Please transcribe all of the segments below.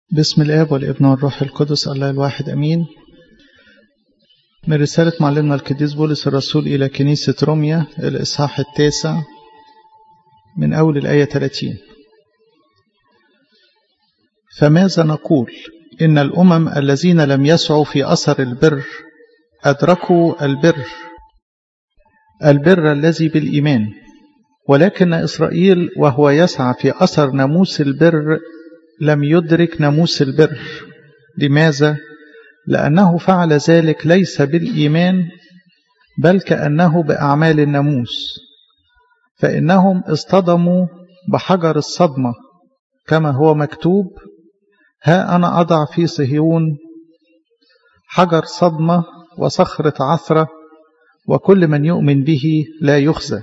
بسم الآب والابن والروح القدس الله الواحد أمين من رسالة معلمنا القديس بولس الرسول إلى كنيسة روميا الإصحاح التاسع من أول الآية 30 فماذا نقول إن الأمم الذين لم يسعوا في أثر البر أدركوا البر البر الذي بالإيمان ولكن إسرائيل وهو يسعى في أثر ناموس البر لم يدرك ناموس البر لماذا؟ لأنه فعل ذلك ليس بالإيمان بل كأنه بأعمال الناموس فإنهم اصطدموا بحجر الصدمة كما هو مكتوب ها أنا أضع في صهيون حجر صدمة وصخرة عثرة وكل من يؤمن به لا يخزى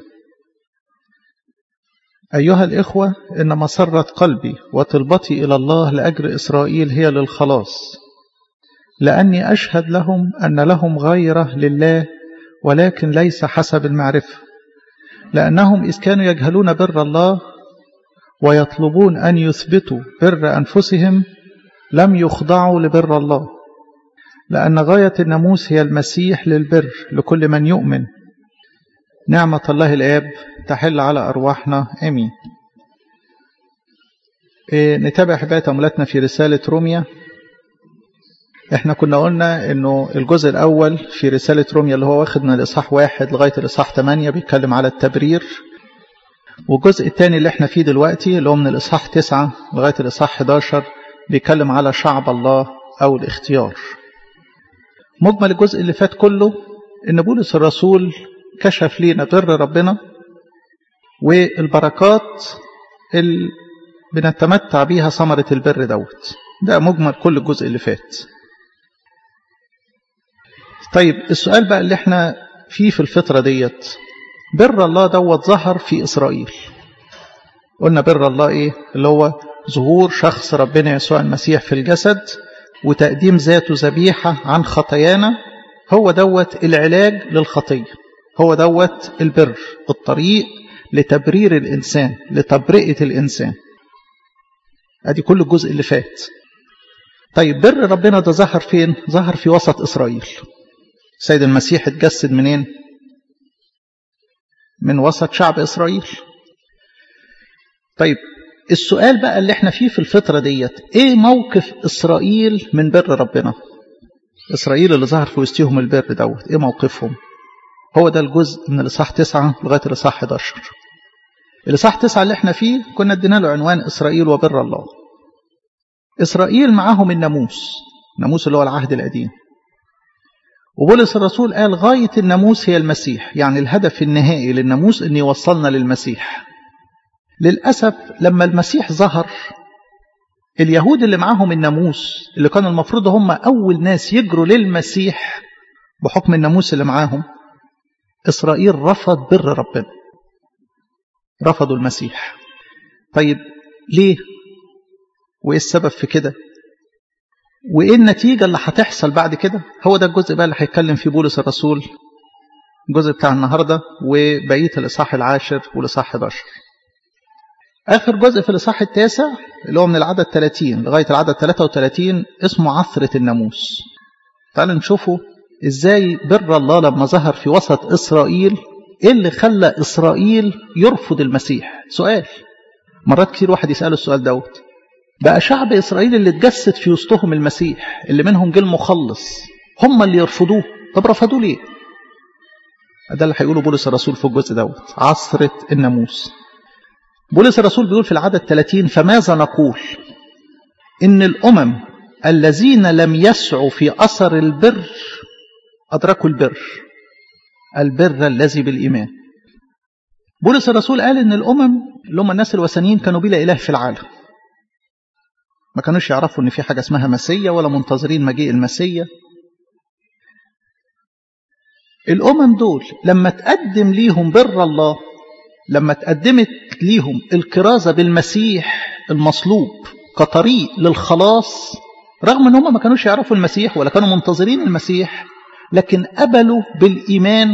أيها الإخوة إن مسرة قلبي وطلبتي إلى الله لأجر إسرائيل هي للخلاص لأني أشهد لهم أن لهم غيرة لله ولكن ليس حسب المعرفة لأنهم إذ كانوا يجهلون بر الله ويطلبون أن يثبتوا بر أنفسهم لم يخضعوا لبر الله لأن غاية الناموس هي المسيح للبر لكل من يؤمن نعمة الله الآب تحل على أرواحنا آمين إيه نتابع حباية تأملاتنا في رسالة روميا احنا كنا قلنا انه الجزء الاول في رسالة روميا اللي هو واخد من الاصحاح واحد لغاية الاصحاح 8 بيتكلم على التبرير والجزء الثاني اللي احنا فيه دلوقتي اللي هو من الاصحاح 9 لغاية الاصحاح 11 بيتكلم على شعب الله او الاختيار مجمل الجزء اللي فات كله ان بولس الرسول كشف لينا بر ربنا والبركات اللي بنتمتع بيها ثمرة البر دوت ده مجمل كل الجزء اللي فات طيب السؤال بقى اللي احنا فيه في الفترة ديت بر الله دوت ظهر في إسرائيل قلنا بر الله ايه اللي هو ظهور شخص ربنا يسوع المسيح في الجسد وتقديم ذاته ذبيحة عن خطايانا هو دوت العلاج للخطية هو دوت البر الطريق لتبرير الإنسان لتبرئة الإنسان ادي كل الجزء اللي فات طيب بر ربنا ده ظهر فين ظهر في وسط إسرائيل سيد المسيح اتجسد منين من وسط شعب إسرائيل طيب السؤال بقى اللي احنا فيه في الفترة ديت ايه موقف إسرائيل من بر ربنا إسرائيل اللي ظهر في وسطهم البر دوت ايه موقفهم هو ده الجزء من الإصحاح 9 لغاية الإصحاح 11 الإصحاح 9 اللي احنا فيه كنا ادينا له عنوان إسرائيل وبر الله إسرائيل معاهم الناموس الناموس اللي هو العهد القديم وبولس الرسول قال غاية الناموس هي المسيح يعني الهدف النهائي للناموس أن يوصلنا للمسيح للأسف لما المسيح ظهر اليهود اللي معاهم الناموس اللي كانوا المفروض هم أول ناس يجروا للمسيح بحكم الناموس اللي معاهم إسرائيل رفض بر ربنا رفضوا المسيح طيب ليه وإيه السبب في كده وإيه النتيجة اللي هتحصل بعد كده هو ده الجزء بقى اللي هيتكلم فيه بولس الرسول الجزء بتاع النهاردة وبقية الإصحاح العاشر والإصحاح 11 آخر جزء في الإصحاح التاسع اللي هو من العدد 30 لغاية العدد 33 اسمه عثرة الناموس تعالوا نشوفوا إزاي بر الله لما ظهر في وسط إسرائيل إيه اللي خلى إسرائيل يرفض المسيح سؤال مرات كتير واحد يسأله السؤال دوت بقى شعب إسرائيل اللي اتجسد في وسطهم المسيح اللي منهم جه المخلص هم اللي يرفضوه طب رفضوه ليه ده اللي هيقوله بولس الرسول في الجزء دوت عصرة الناموس بولس الرسول بيقول في العدد 30 فماذا نقول إن الأمم الذين لم يسعوا في أثر البر أدركوا البر البر الذي بالإيمان بولس الرسول قال إن الأمم اللي هم الناس الوثنيين كانوا بلا إله في العالم ما كانوش يعرفوا إن في حاجة اسمها مسية ولا منتظرين مجيء المسية الأمم دول لما تقدم ليهم بر الله لما تقدمت ليهم الكرازة بالمسيح المصلوب كطريق للخلاص رغم ان هم ما كانوش يعرفوا المسيح ولا كانوا منتظرين المسيح لكن قبلوا بالإيمان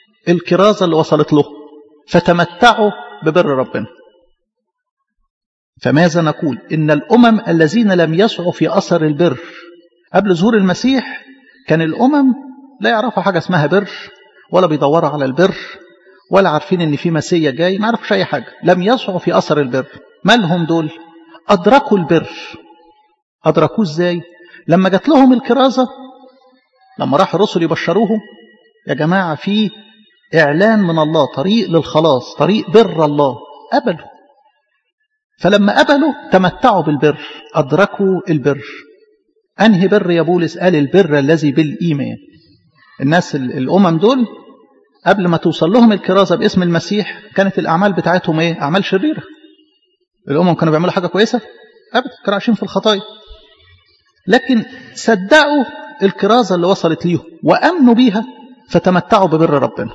الكرازة اللي وصلت له فتمتعوا ببر ربنا فماذا نقول إن الأمم الذين لم يسعوا في أثر البر قبل ظهور المسيح كان الأمم لا يعرفوا حاجة اسمها بر ولا بيدوروا على البر ولا عارفين ان في مسيا جاي ما يعرفوش اي حاجه لم يسعوا في اثر البر مالهم دول ادركوا البر ادركوه ازاي لما جات لهم الكرازه لما راح الرسل يبشروهم يا جماعه في اعلان من الله طريق للخلاص طريق بر الله قبلوا فلما قبلوا تمتعوا بالبر ادركوا البر انهي بر يا بولس قال البر الذي بالايمان الناس الامم دول قبل ما توصل لهم الكرازة باسم المسيح كانت الأعمال بتاعتهم إيه؟ أعمال شريرة الأمم كانوا بيعملوا حاجة كويسة؟ أبدا كانوا عايشين في الخطايا لكن صدقوا الكرازة اللي وصلت ليهم وأمنوا بيها فتمتعوا ببر ربنا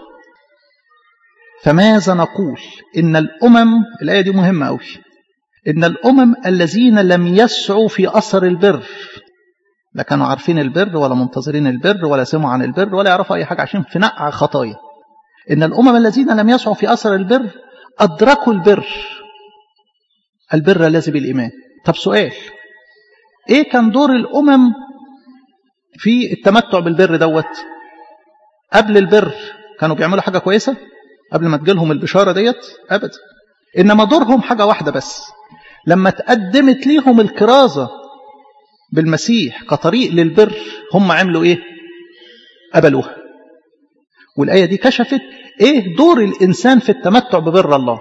فماذا نقول إن الأمم الآية دي مهمة أوي إن الأمم الذين لم يسعوا في أثر البر لا كانوا عارفين البر ولا منتظرين البر ولا سمعوا عن البر ولا يعرفوا أي حاجة عشان في نقع خطايا إن الأمم الذين لم يسعوا في أثر البر أدركوا البر البر الذي بالإيمان طب سؤال إيه كان دور الأمم في التمتع بالبر دوت قبل البر كانوا بيعملوا حاجة كويسة قبل ما تجيلهم البشارة ديت أبدا إنما دورهم حاجة واحدة بس لما تقدمت ليهم الكرازة بالمسيح كطريق للبر هم عملوا إيه قبلوها والآية دي كشفت إيه دور الإنسان في التمتع ببر الله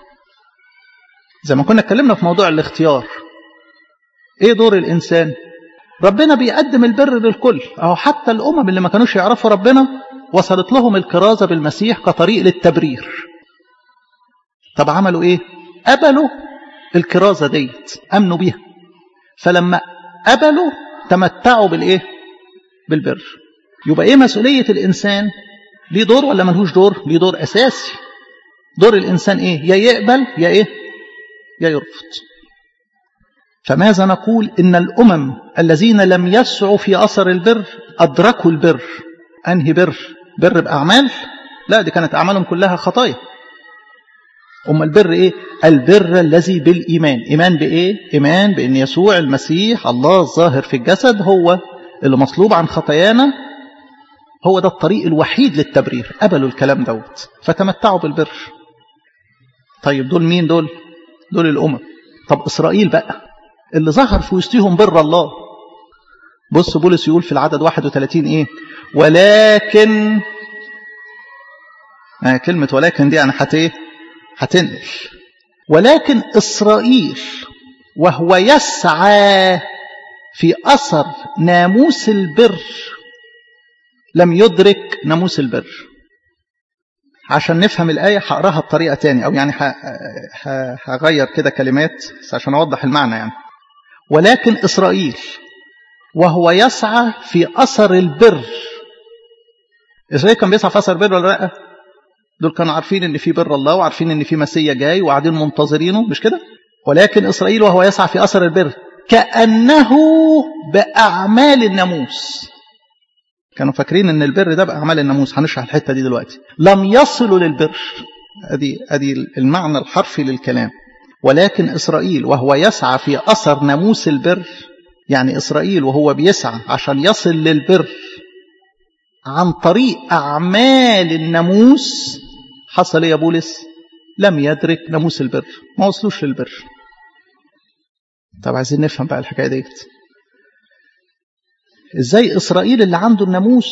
زي ما كنا اتكلمنا في موضوع الاختيار إيه دور الإنسان ربنا بيقدم البر للكل أهو حتى الأمم اللي ما كانوش يعرفوا ربنا وصلت لهم الكرازة بالمسيح كطريق للتبرير طب عملوا إيه قبلوا الكرازة ديت أمنوا بيها فلما قبلوا تمتعوا بالإيه بالبر يبقى إيه مسؤولية الإنسان ليه دور ولا ملهوش دور ليه دور أساسي دور الإنسان إيه يا يقبل يا إيه يا يرفض فماذا نقول إن الأمم الذين لم يسعوا في أثر البر أدركوا البر أنهي بر بر بأعمال لا دي كانت أعمالهم كلها خطايا أم البر إيه البر الذي بالإيمان إيمان بإيه إيمان بأن يسوع المسيح الله الظاهر في الجسد هو اللي مصلوب عن خطايانا هو ده الطريق الوحيد للتبرير قبلوا الكلام دوت فتمتعوا بالبر طيب دول مين دول دول الأمم طب إسرائيل بقى اللي ظهر في وسطهم بر الله بص بولس يقول في العدد 31 ايه ولكن آه كلمة ولكن دي أنا حت ايه هتنقل ولكن إسرائيل وهو يسعى في أثر ناموس البر لم يدرك ناموس البر عشان نفهم الآية هقراها بطريقة تاني أو يعني هغير كده كلمات عشان أوضح المعنى يعني ولكن إسرائيل وهو يسعى في أثر البر إسرائيل كان بيسعى في أثر البر ولا لأ دول كانوا عارفين ان في بر الله وعارفين ان في مسيا جاي وقاعدين منتظرينه مش كده ولكن إسرائيل وهو يسعى في أثر البر كأنه بأعمال الناموس كانوا فاكرين ان البر ده بأعمال الناموس هنشرح الحتة دي دلوقتي لم يصلوا للبر ادي ادي المعنى الحرفي للكلام ولكن إسرائيل وهو يسعى في أثر ناموس البر يعني إسرائيل وهو بيسعى عشان يصل للبر عن طريق أعمال الناموس حصل يا بولس لم يدرك ناموس البر ما وصلوش للبر طب عايزين نفهم بقى الحكاية ديت ازاي إسرائيل اللي عنده الناموس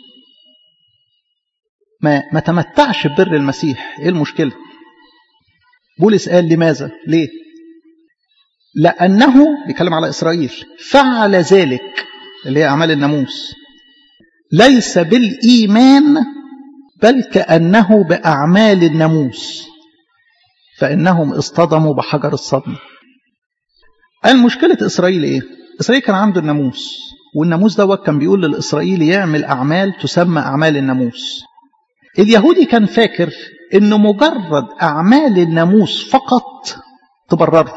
ما ما تمتعش ببر المسيح ايه المشكلة بولس قال لماذا ليه لأنه بيتكلم على إسرائيل فعل ذلك اللي هي أعمال الناموس ليس بالإيمان بل كأنه بأعمال الناموس فإنهم اصطدموا بحجر الصدمة المشكلة إسرائيل إيه؟ إسرائيل كان عنده الناموس والناموس دوت كان بيقول للإسرائيلي يعمل أعمال تسمى أعمال الناموس اليهودي كان فاكر إنه مجرد أعمال الناموس فقط تبرره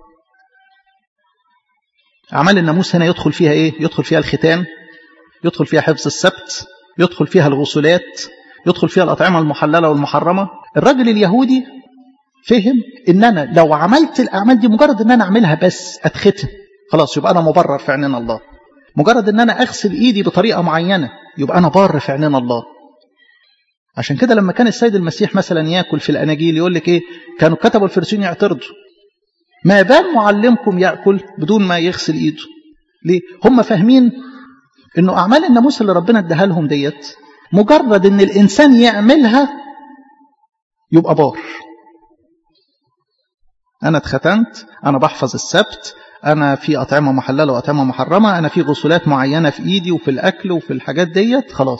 أعمال الناموس هنا يدخل فيها إيه؟ يدخل فيها الختان يدخل فيها حفظ السبت يدخل فيها الغسولات يدخل فيها الأطعمة المحللة والمحرمة الرجل اليهودي فهم ان انا لو عملت الاعمال دي مجرد ان انا اعملها بس اتختم خلاص يبقى انا مبرر في عينين الله مجرد ان انا اغسل ايدي بطريقه معينه يبقى انا بار في عينين الله عشان كده لما كان السيد المسيح مثلا ياكل في الاناجيل يقول لك ايه كانوا كتبوا الفريسيين يعترضوا ما بال معلمكم ياكل بدون ما يغسل ايده ليه هم فاهمين انه اعمال الناموس اللي ربنا اداها لهم ديت مجرد ان الانسان يعملها يبقى بار انا اتختنت انا بحفظ السبت انا في اطعمه محلله واطعمه محرمه انا في غسولات معينه في ايدي وفي الاكل وفي الحاجات ديت خلاص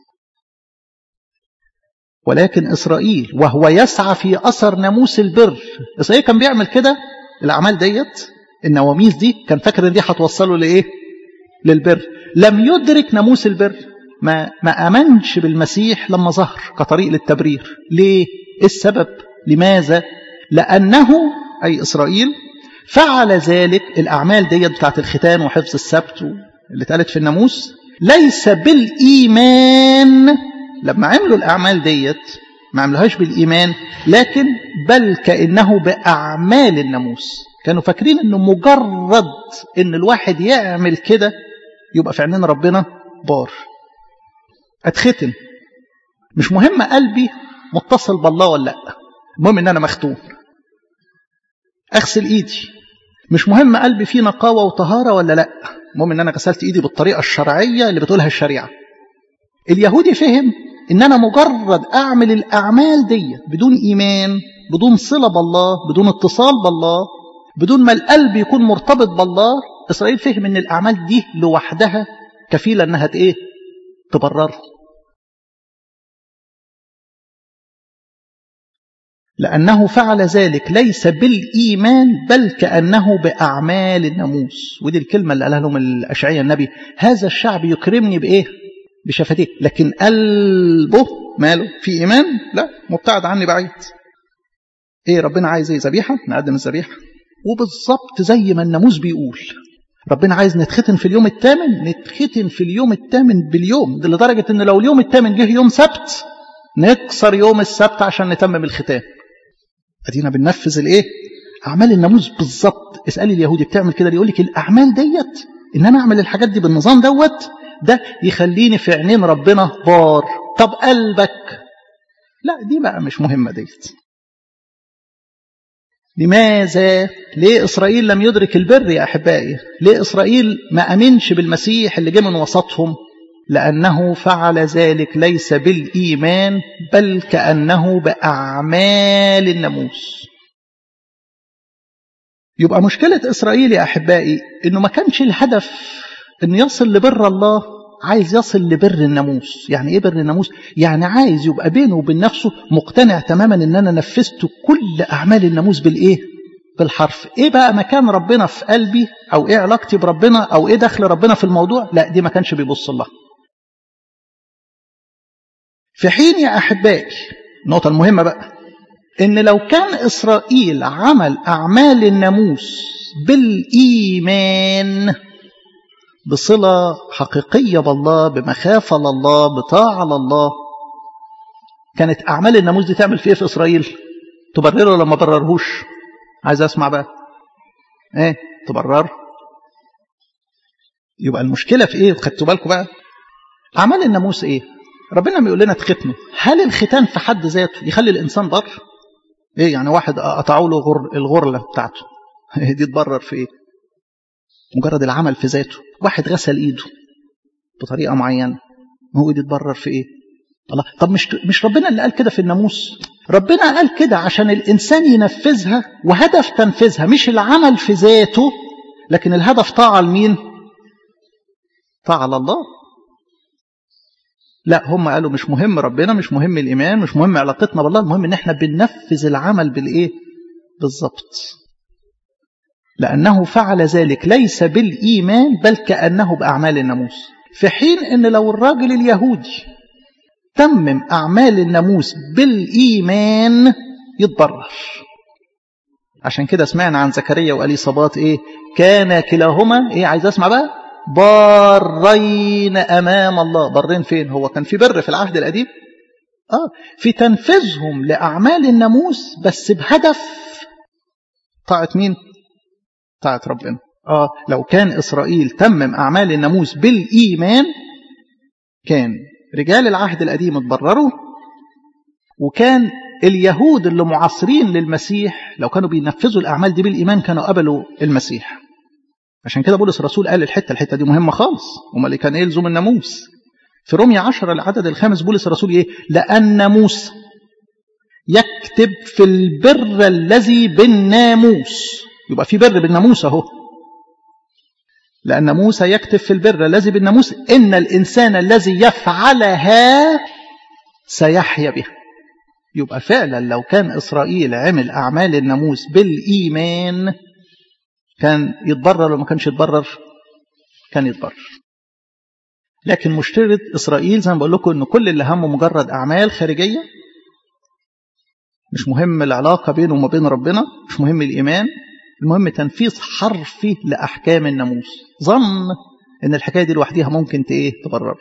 ولكن اسرائيل وهو يسعى في اثر ناموس البر اسرائيل كان بيعمل كده الاعمال ديت النواميس دي كان فاكر ان دي هتوصله لايه للبر لم يدرك ناموس البر ما ما امنش بالمسيح لما ظهر كطريق للتبرير ليه ايه السبب لماذا لانه اي اسرائيل فعل ذلك الاعمال ديت بتاعت الختان وحفظ السبت اللي اتقالت في الناموس ليس بالايمان لما عملوا الاعمال ديت ما عملوهاش بالايمان لكن بل كانه باعمال الناموس كانوا فاكرين انه مجرد ان الواحد يعمل كده يبقى في عينين ربنا بار اتختم مش مهم قلبي متصل بالله ولا لا المهم ان انا مختوم اغسل ايدي مش مهم قلبي فيه نقاوه وطهاره ولا لا المهم ان انا غسلت ايدي بالطريقه الشرعيه اللي بتقولها الشريعه اليهودي فهم ان انا مجرد اعمل الاعمال دي بدون ايمان بدون صله بالله بدون اتصال بالله بدون ما القلب يكون مرتبط بالله اسرائيل فهم ان الاعمال دي لوحدها كفيله انها ايه تبرره لأنه فعل ذلك ليس بالإيمان بل كأنه بأعمال الناموس ودي الكلمة اللي قالها لهم الأشعية النبي هذا الشعب يكرمني بإيه بشفتيه لكن قلبه ماله في إيمان لا مبتعد عني بعيد إيه ربنا عايز إيه ذبيحة نقدم الذبيحة وبالظبط زي ما الناموس بيقول ربنا عايز نتختن في اليوم الثامن نتختن في اليوم الثامن باليوم ده لدرجة إن لو اليوم الثامن جه يوم سبت نكسر يوم السبت عشان نتمم الختان ادينا بننفذ الايه اعمال الناموس بالظبط اسالي اليهودي بتعمل كده يقول لك الاعمال ديت ان انا اعمل الحاجات دي بالنظام دوت ده يخليني في عينين ربنا بار طب قلبك لا دي بقى مش مهمه ديت لماذا ليه اسرائيل لم يدرك البر يا احبائي ليه اسرائيل ما امنش بالمسيح اللي جه من وسطهم لأنه فعل ذلك ليس بالإيمان بل كأنه بأعمال الناموس يبقى مشكلة إسرائيل يا أحبائي إنه ما كانش الهدف إنه يصل لبر الله عايز يصل لبر الناموس يعني إيه بر الناموس؟ يعني عايز يبقى بينه وبين نفسه مقتنع تماما إن أنا نفذت كل أعمال الناموس بالإيه؟ بالحرف إيه بقى مكان ربنا في قلبي أو إيه علاقتي بربنا أو إيه دخل ربنا في الموضوع؟ لا دي ما كانش بيبص لها في حين يا أحبائي النقطة المهمة بقى إن لو كان إسرائيل عمل أعمال الناموس بالإيمان بصلة حقيقية بالله بمخافة لله بطاعة لله كانت أعمال الناموس دي تعمل في إيه في إسرائيل تبرره ولا ما بررهوش عايز أسمع بقى إيه تبرر يبقى المشكلة في إيه خدتوا بالكم بقى أعمال الناموس إيه ربنا ما يقول لنا تختنوا هل الختان في حد ذاته يخلي الانسان بر ايه يعني واحد قطعوا له غر الغرله بتاعته دي تبرر في ايه مجرد العمل في ذاته واحد غسل ايده بطريقه معينه هو دي تبرر في ايه الله طب مش مش ربنا اللي قال كده في الناموس ربنا قال كده عشان الانسان ينفذها وهدف تنفيذها مش العمل في ذاته لكن الهدف طاعه لمين طاعه لله لا هم قالوا مش مهم ربنا مش مهم الإيمان مش مهم علاقتنا بالله المهم إن احنا بننفذ العمل بالإيه بالظبط لأنه فعل ذلك ليس بالإيمان بل كأنه بأعمال الناموس في حين إن لو الراجل اليهودي تمم أعمال الناموس بالإيمان يتبرر عشان كده سمعنا عن زكريا وأليصابات إيه كان كلاهما إيه عايز أسمع بقى بارين أمام الله برين فين هو كان في بر في العهد القديم اه في تنفيذهم لاعمال الناموس بس بهدف طاعه مين طاعه ربنا اه لو كان اسرائيل تمم اعمال الناموس بالايمان كان رجال العهد القديم اتبرروا وكان اليهود اللي معاصرين للمسيح لو كانوا بينفذوا الاعمال دي بالايمان كانوا قبلوا المسيح عشان كده بولس الرسول قال الحته الحته دي مهمه خالص امال اللي كان ايه يلزم الناموس في رومية عشرة العدد الخامس بولس الرسول ايه لان موسى يكتب في البر الذي بالناموس يبقى في بر بالناموس اهو لأن موسى يكتب في البر الذي بالناموس إن الإنسان الذي يفعلها سيحيا بها يبقى فعلا لو كان إسرائيل عمل أعمال الناموس بالإيمان كان يتبرر ولا ما كانش يتبرر كان يتبرر لكن مشكلة إسرائيل زي ما بقول لكم إن كل اللي همه مجرد أعمال خارجية مش مهم العلاقة بينه وما بين ربنا مش مهم الإيمان المهم تنفيذ حرفي لأحكام الناموس ظن إن الحكاية دي لوحديها ممكن إيه تبرر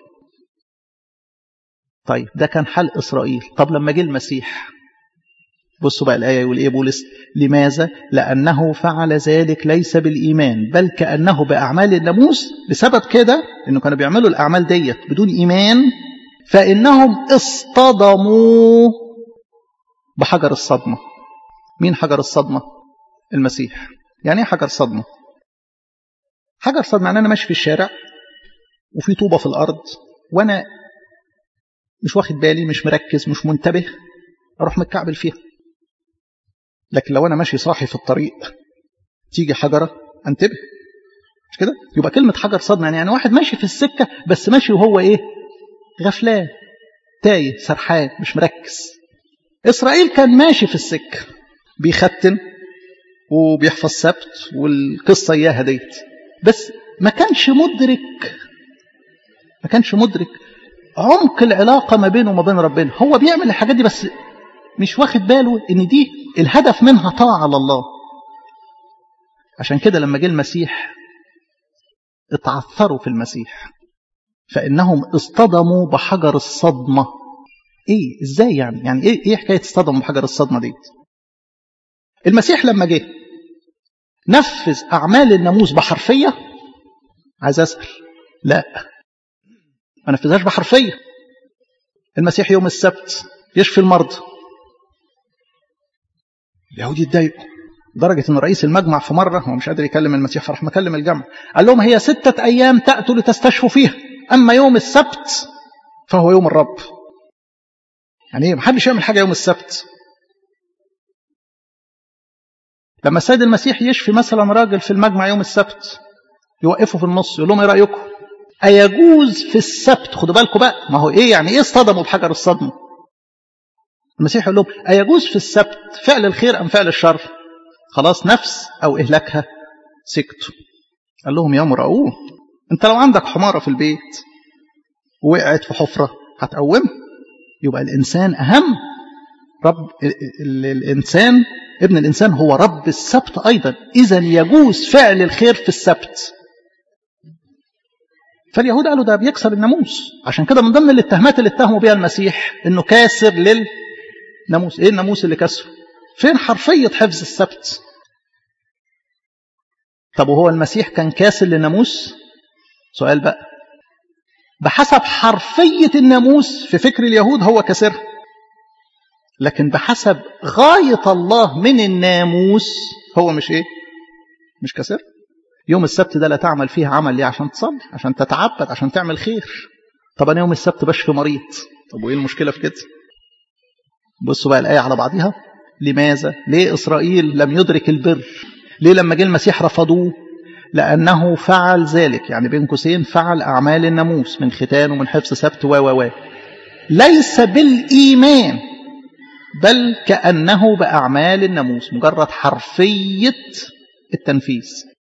طيب ده كان حال إسرائيل طب لما جه المسيح بصوا بقى الآية يقول إيه بولس لماذا لأنه فعل ذلك ليس بالإيمان بل كأنه بأعمال الناموس بسبب كده إنه كانوا بيعملوا الأعمال ديت بدون إيمان فإنهم اصطدموا بحجر الصدمة مين حجر الصدمة المسيح يعني ايه حجر صدمة حجر صدمة يعني أنا ماشي في الشارع وفي طوبة في الأرض وأنا مش واخد بالي مش مركز مش منتبه أروح متكعبل فيها لكن لو أنا ماشي صاحي في الطريق تيجي حجرة أنتبه مش كده يبقى كلمة حجر صدمة يعني, يعني واحد ماشي في السكة بس ماشي وهو إيه غفلان تايه سرحان مش مركز إسرائيل كان ماشي في السكة بيختن وبيحفظ سبت والقصة إياها ديت بس ما كانش مدرك ما كانش مدرك عمق العلاقة ما بينه وما بين ربنا هو بيعمل الحاجات دي بس مش واخد باله ان دي الهدف منها طاعة لله عشان كده لما جه المسيح اتعثروا في المسيح فإنهم اصطدموا بحجر الصدمة ايه ازاي يعني يعني ايه ايه حكايه اصطدموا بحجر الصدمه ديت المسيح لما جه نفذ اعمال الناموس بحرفيه عايز اسال لا ما نفذهاش بحرفيه المسيح يوم السبت يشفي المرضى اليهود يتضايقوا لدرجة أن رئيس المجمع في مرة هو مش قادر يكلم المسيح فراح مكلم الجمع قال لهم هي ستة أيام تأتوا لتستشفوا فيها أما يوم السبت فهو يوم الرب يعني ايه محدش يعمل حاجه يوم السبت لما السيد المسيح يشفي مثلا راجل في المجمع يوم السبت يوقفه في النص يقول لهم ايه رايكم ايجوز في السبت خدوا بالكم بقى ما هو ايه يعني ايه اصطدموا بحجر الصدمه المسيح يقول لهم ايجوز في السبت فعل الخير ام فعل الشر خلاص نفس او اهلاكها سكتوا قال لهم يا مرؤون انت لو عندك حماره في البيت وقعت في حفره هتقومها يبقى الإنسان أهم رب الإنسان ابن الإنسان هو رب السبت أيضا إذا يجوز فعل الخير في السبت فاليهود قالوا ده بيكسر الناموس عشان كده من ضمن الاتهامات اللي اتهموا بها المسيح انه كاسر للناموس ايه الناموس اللي كسره فين حرفية حفظ السبت طب وهو المسيح كان كاسر للناموس سؤال بقى بحسب حرفية الناموس في فكر اليهود هو كسر لكن بحسب غاية الله من الناموس هو مش ايه مش كسر يوم السبت ده لا تعمل فيه عمل ليه عشان تصلي عشان تتعبد عشان تعمل خير طب انا يوم السبت بشفي مريض طب وايه المشكلة في كده بصوا بقى الآية على بعضها لماذا ليه إسرائيل لم يدرك البر ليه لما جه المسيح رفضوه لأنه فعل ذلك يعني بين قوسين فعل أعمال الناموس من ختان ومن حفظ سبت و و ليس بالإيمان بل كأنه بأعمال الناموس مجرد حرفية التنفيذ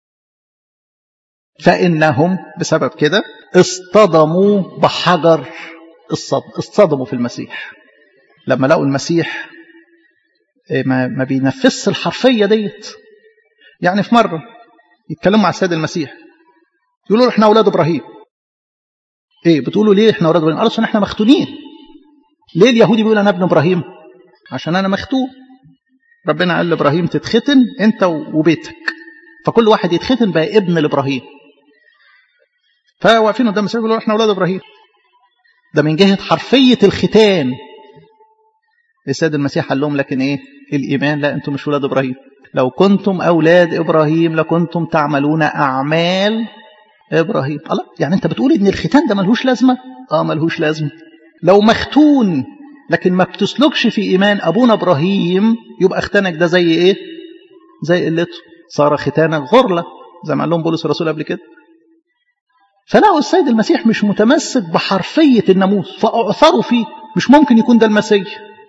فإنهم بسبب كده اصطدموا بحجر الصدم اصطدموا في المسيح لما لقوا المسيح ما, ما بينفذش الحرفية ديت يعني في مرة يتكلموا مع السيد المسيح يقولوا احنا اولاد ابراهيم ايه بتقولوا ليه احنا اولاد ابراهيم قالوا عشان احنا مختونين ليه اليهودي بيقول انا ابن ابراهيم عشان انا مختوم ربنا قال لابراهيم تتختن انت وبيتك فكل واحد يتختن بقى ابن لابراهيم فواقفين قدام المسيح بيقولوا احنا اولاد ابراهيم ده من جهه حرفيه الختان السيد المسيح قال لهم لكن ايه الايمان لا انتم مش اولاد ابراهيم لو كنتم اولاد ابراهيم لكنتم تعملون اعمال ابراهيم الله يعني انت بتقول ان الختان ده ملهوش لازمه اه ملهوش لازمه لو مختون لكن ما بتسلكش في ايمان ابونا ابراهيم يبقى ختانك ده زي ايه زي قلته صار ختانك غرله زي ما قال لهم بولس الرسول قبل كده فلقوا السيد المسيح مش متمسك بحرفيه الناموس فاعثروا فيه مش ممكن يكون ده المسيح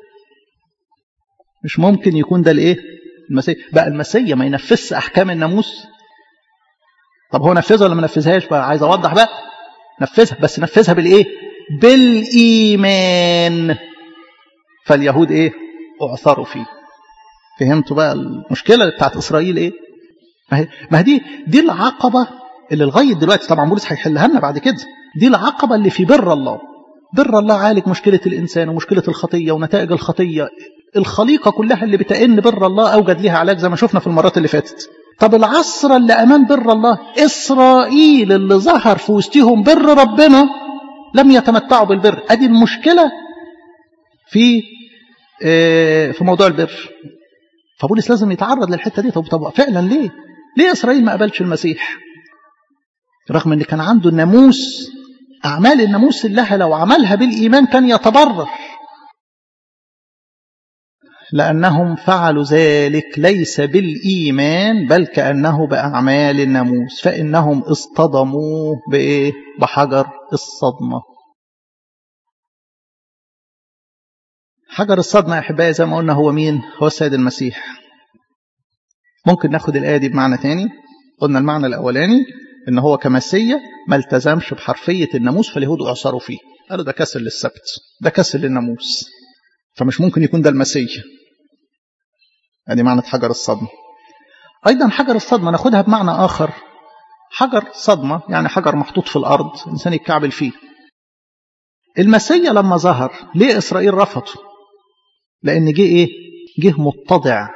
مش ممكن يكون ده الايه المسيح بقى المسيح ما ينفذش احكام الناموس طب هو نفذها ولا ما نفذهاش بقى عايز اوضح بقى نفذها بس نفذها بالايه بالايمان فاليهود ايه اعثروا فيه فهمتوا بقى المشكله بتاعت اسرائيل ايه ما هي ما دي دي العقبه اللي لغايه دلوقتي طبعا بولس هيحلها لنا بعد كده دي العقبه اللي في بر الله بر الله عالج مشكله الانسان ومشكله الخطيه ونتائج الخطيه الخليقه كلها اللي بتئن بر الله اوجد لها علاج زي ما شفنا في المرات اللي فاتت طب العصر اللي امان بر الله اسرائيل اللي ظهر في وسطهم بر ربنا لم يتمتعوا بالبر ادي المشكله في في موضوع البر فبولس لازم يتعرض للحته دي طب طب فعلا ليه ليه اسرائيل ما قبلش المسيح رغم ان كان عنده الناموس اعمال الناموس اللي لو عملها بالايمان كان يتبرر لأنهم فعلوا ذلك ليس بالإيمان بل كأنه بأعمال الناموس فإنهم اصطدموا بإيه؟ بحجر الصدمة حجر الصدمة يا أحبائي زي ما قلنا هو مين؟ هو السيد المسيح ممكن ناخد الآية دي بمعنى تاني قلنا المعنى الأولاني إن هو كمسية ما التزمش بحرفية الناموس فاليهود أعصروا فيه قالوا ده كسر للسبت ده كسر للناموس فمش ممكن يكون ده المسيح ادي معنى حجر الصدمة أيضا حجر الصدمة ناخدها بمعنى آخر حجر صدمة يعني حجر محطوط في الأرض إنسان يتكعبل فيه المسيا لما ظهر ليه إسرائيل رفضه لأن جه إيه جه متضع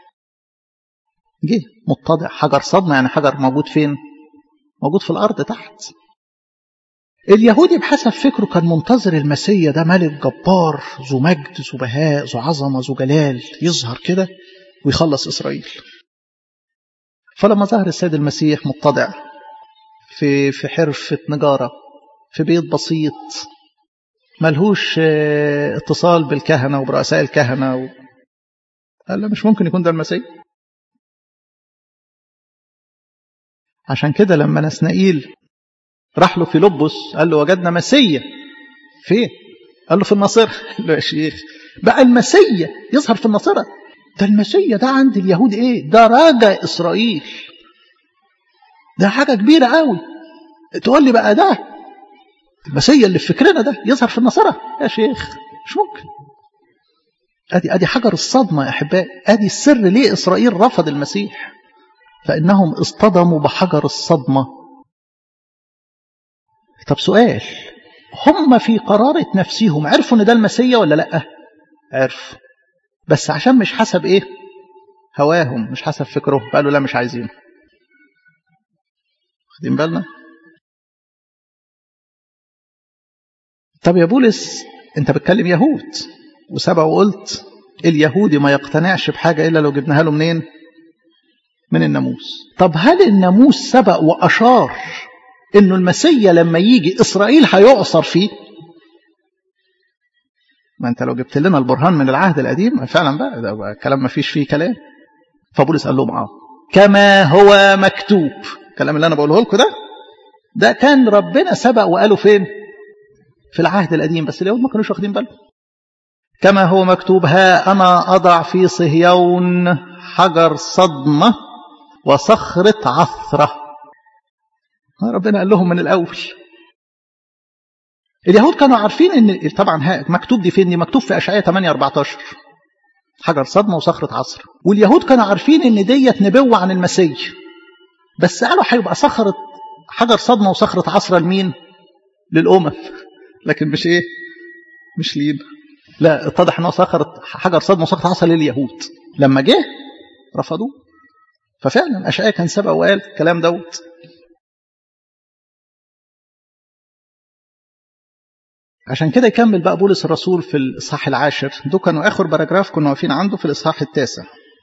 جه متضع حجر صدمة يعني حجر موجود فين موجود في الأرض تحت اليهودي بحسب فكره كان منتظر المسيا ده ملك جبار ذو مجد ذو بهاء ذو عظمه ذو جلال يظهر كده ويخلص اسرائيل فلما ظهر السيد المسيح متضع في في حرفة نجارة في بيت بسيط ملهوش اتصال بالكهنة وبرؤساء الكهنة و... قال لا مش ممكن يكون ده المسيح عشان كده لما نسنائيل راح له فيلبس قال له وجدنا مسيا فين قال له في الناصرة قال له يا شيخ بقى المسيا يظهر في الناصرة ده المسيا ده عند اليهود ايه ده راجع اسرائيل ده حاجة كبيرة قوي تقول لي بقى ده المسيا اللي في فكرنا ده يظهر في الناصرة يا شيخ مش ممكن ادي ادي حجر الصدمة يا احبائي ادي السر ليه اسرائيل رفض المسيح فانهم اصطدموا بحجر الصدمه طب سؤال هم في قرارة نفسهم عرفوا ان ده المسيا ولا لا عرفوا بس عشان مش حسب ايه هواهم مش حسب فكرهم قالوا لا مش عايزينه واخدين بالنا طب يا بولس انت بتكلم يهود وسبق وقلت اليهودي ما يقتنعش بحاجة إلا لو جبناها له منين من الناموس طب هل الناموس سبق وأشار انه المسيا لما يجي اسرائيل هيعصر فيه ما انت لو جبت لنا البرهان من العهد القديم فعلا بقى ده بقى كلام ما فيش فيه كلام فبولس قال لهم اه كما هو مكتوب الكلام اللي انا بقوله لكم ده ده كان ربنا سبق وقاله فين في العهد القديم بس اليهود ما كانوش واخدين بالهم كما هو مكتوب ها انا اضع في صهيون حجر صدمه وصخره عثره ربنا قال لهم من الأول اليهود كانوا عارفين ان طبعا مكتوب دي فين دي مكتوب في اشعياء 8 14 حجر صدمه وصخره عصر واليهود كانوا عارفين ان ديت نبوه عن المسيح بس قالوا هيبقى صخره حجر صدمه وصخره عصر لمين للامم لكن مش ايه مش لينا لا اتضح انه سخر حجر صدمه وسقط عصا لليهود لما جه رفضوه ففعلا اشعياء كان سبق وقال الكلام دوت عشان كده يكمل بقى بولس الرسول في الاصحاح العاشر ده كانوا اخر باراجراف كنا واقفين عنده في الاصحاح التاسع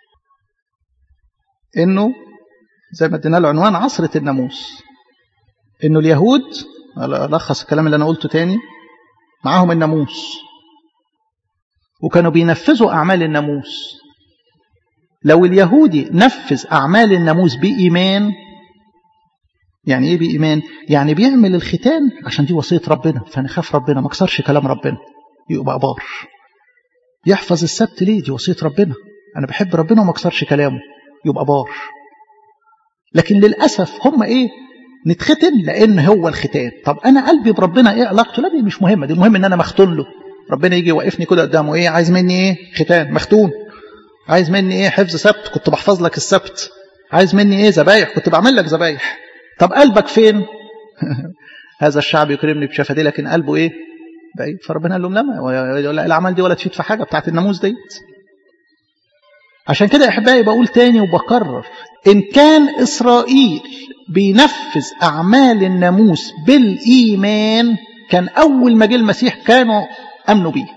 انه زي ما ادينا له عنوان عصرة الناموس انه اليهود الخص الكلام اللي انا قلته تاني معاهم الناموس وكانوا بينفذوا اعمال الناموس لو اليهودي نفذ اعمال الناموس بايمان يعني ايه بايمان يعني بيعمل الختان عشان دي وصيه ربنا فنخاف ربنا ما كسرش كلام ربنا يبقى بار يحفظ السبت ليه دي وصيه ربنا انا بحب ربنا وما كسرش كلامه يبقى بار لكن للاسف هم ايه نتختن لان هو الختان طب انا قلبي بربنا ايه علاقته لا دي مش مهمه دي المهم ان انا مختون له ربنا يجي يوقفني كده قدامه ايه عايز مني ايه ختان مختون عايز مني ايه حفظ سبت كنت بحفظ لك السبت عايز مني ايه ذبايح كنت بعمل لك ذبايح طب قلبك فين هذا الشعب يكرمني بشفتي لكن قلبه ايه بعيد فربنا قال لهم لا لا العمل دي ولا تفيد في حاجه بتاعت الناموس ديت عشان كده يا احبائي بقول تاني وبكرر ان كان اسرائيل بينفذ اعمال الناموس بالايمان كان اول ما جه المسيح كانوا امنوا بيه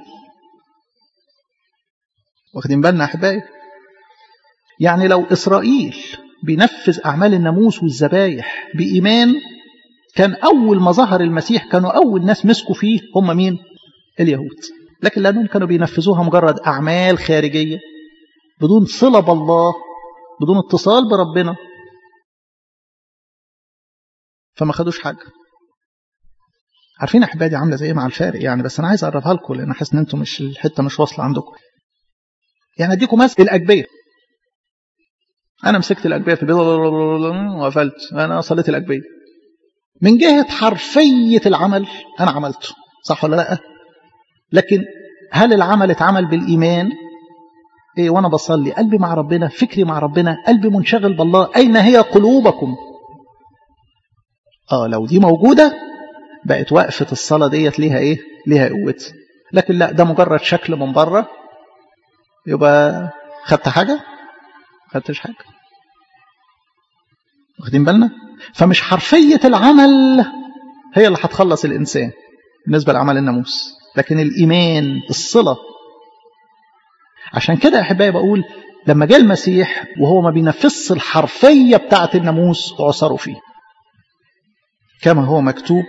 واخدين بالنا احبائي يعني لو اسرائيل بينفذ اعمال الناموس والذبايح بايمان كان اول ما ظهر المسيح كانوا اول ناس مسكوا فيه هم مين اليهود لكن لانهم كانوا بينفذوها مجرد اعمال خارجيه بدون صله بالله بدون اتصال بربنا فما خدوش حاجه عارفين احبائي دي عامله زي ايه مع الفارق يعني بس انا عايز اقربها لكم لان حاسس ان انتم مش الحته مش واصله عندكم يعني اديكم مثل الاجبيه انا مسكت الاجبيه في البيت وقفلت انا صليت الاجبيه من جهه حرفيه العمل انا عملته صح ولا لا لكن هل العمل اتعمل بالايمان ايه وانا بصلي قلبي مع ربنا فكري مع ربنا قلبي منشغل بالله اين هي قلوبكم اه لو دي موجوده بقت وقفه الصلاه ديت ليها ايه ليها قوتها لكن لا ده مجرد شكل من بره يبقى خدت حاجه خدتش حاجه واخدين بالنا فمش حرفيه العمل هي اللي هتخلص الانسان بالنسبه لاعمال الناموس لكن الايمان الصله عشان كده يا احبائي بقول لما جاء المسيح وهو ما بينفذش الحرفيه بتاعه الناموس اعصروا فيه كما هو مكتوب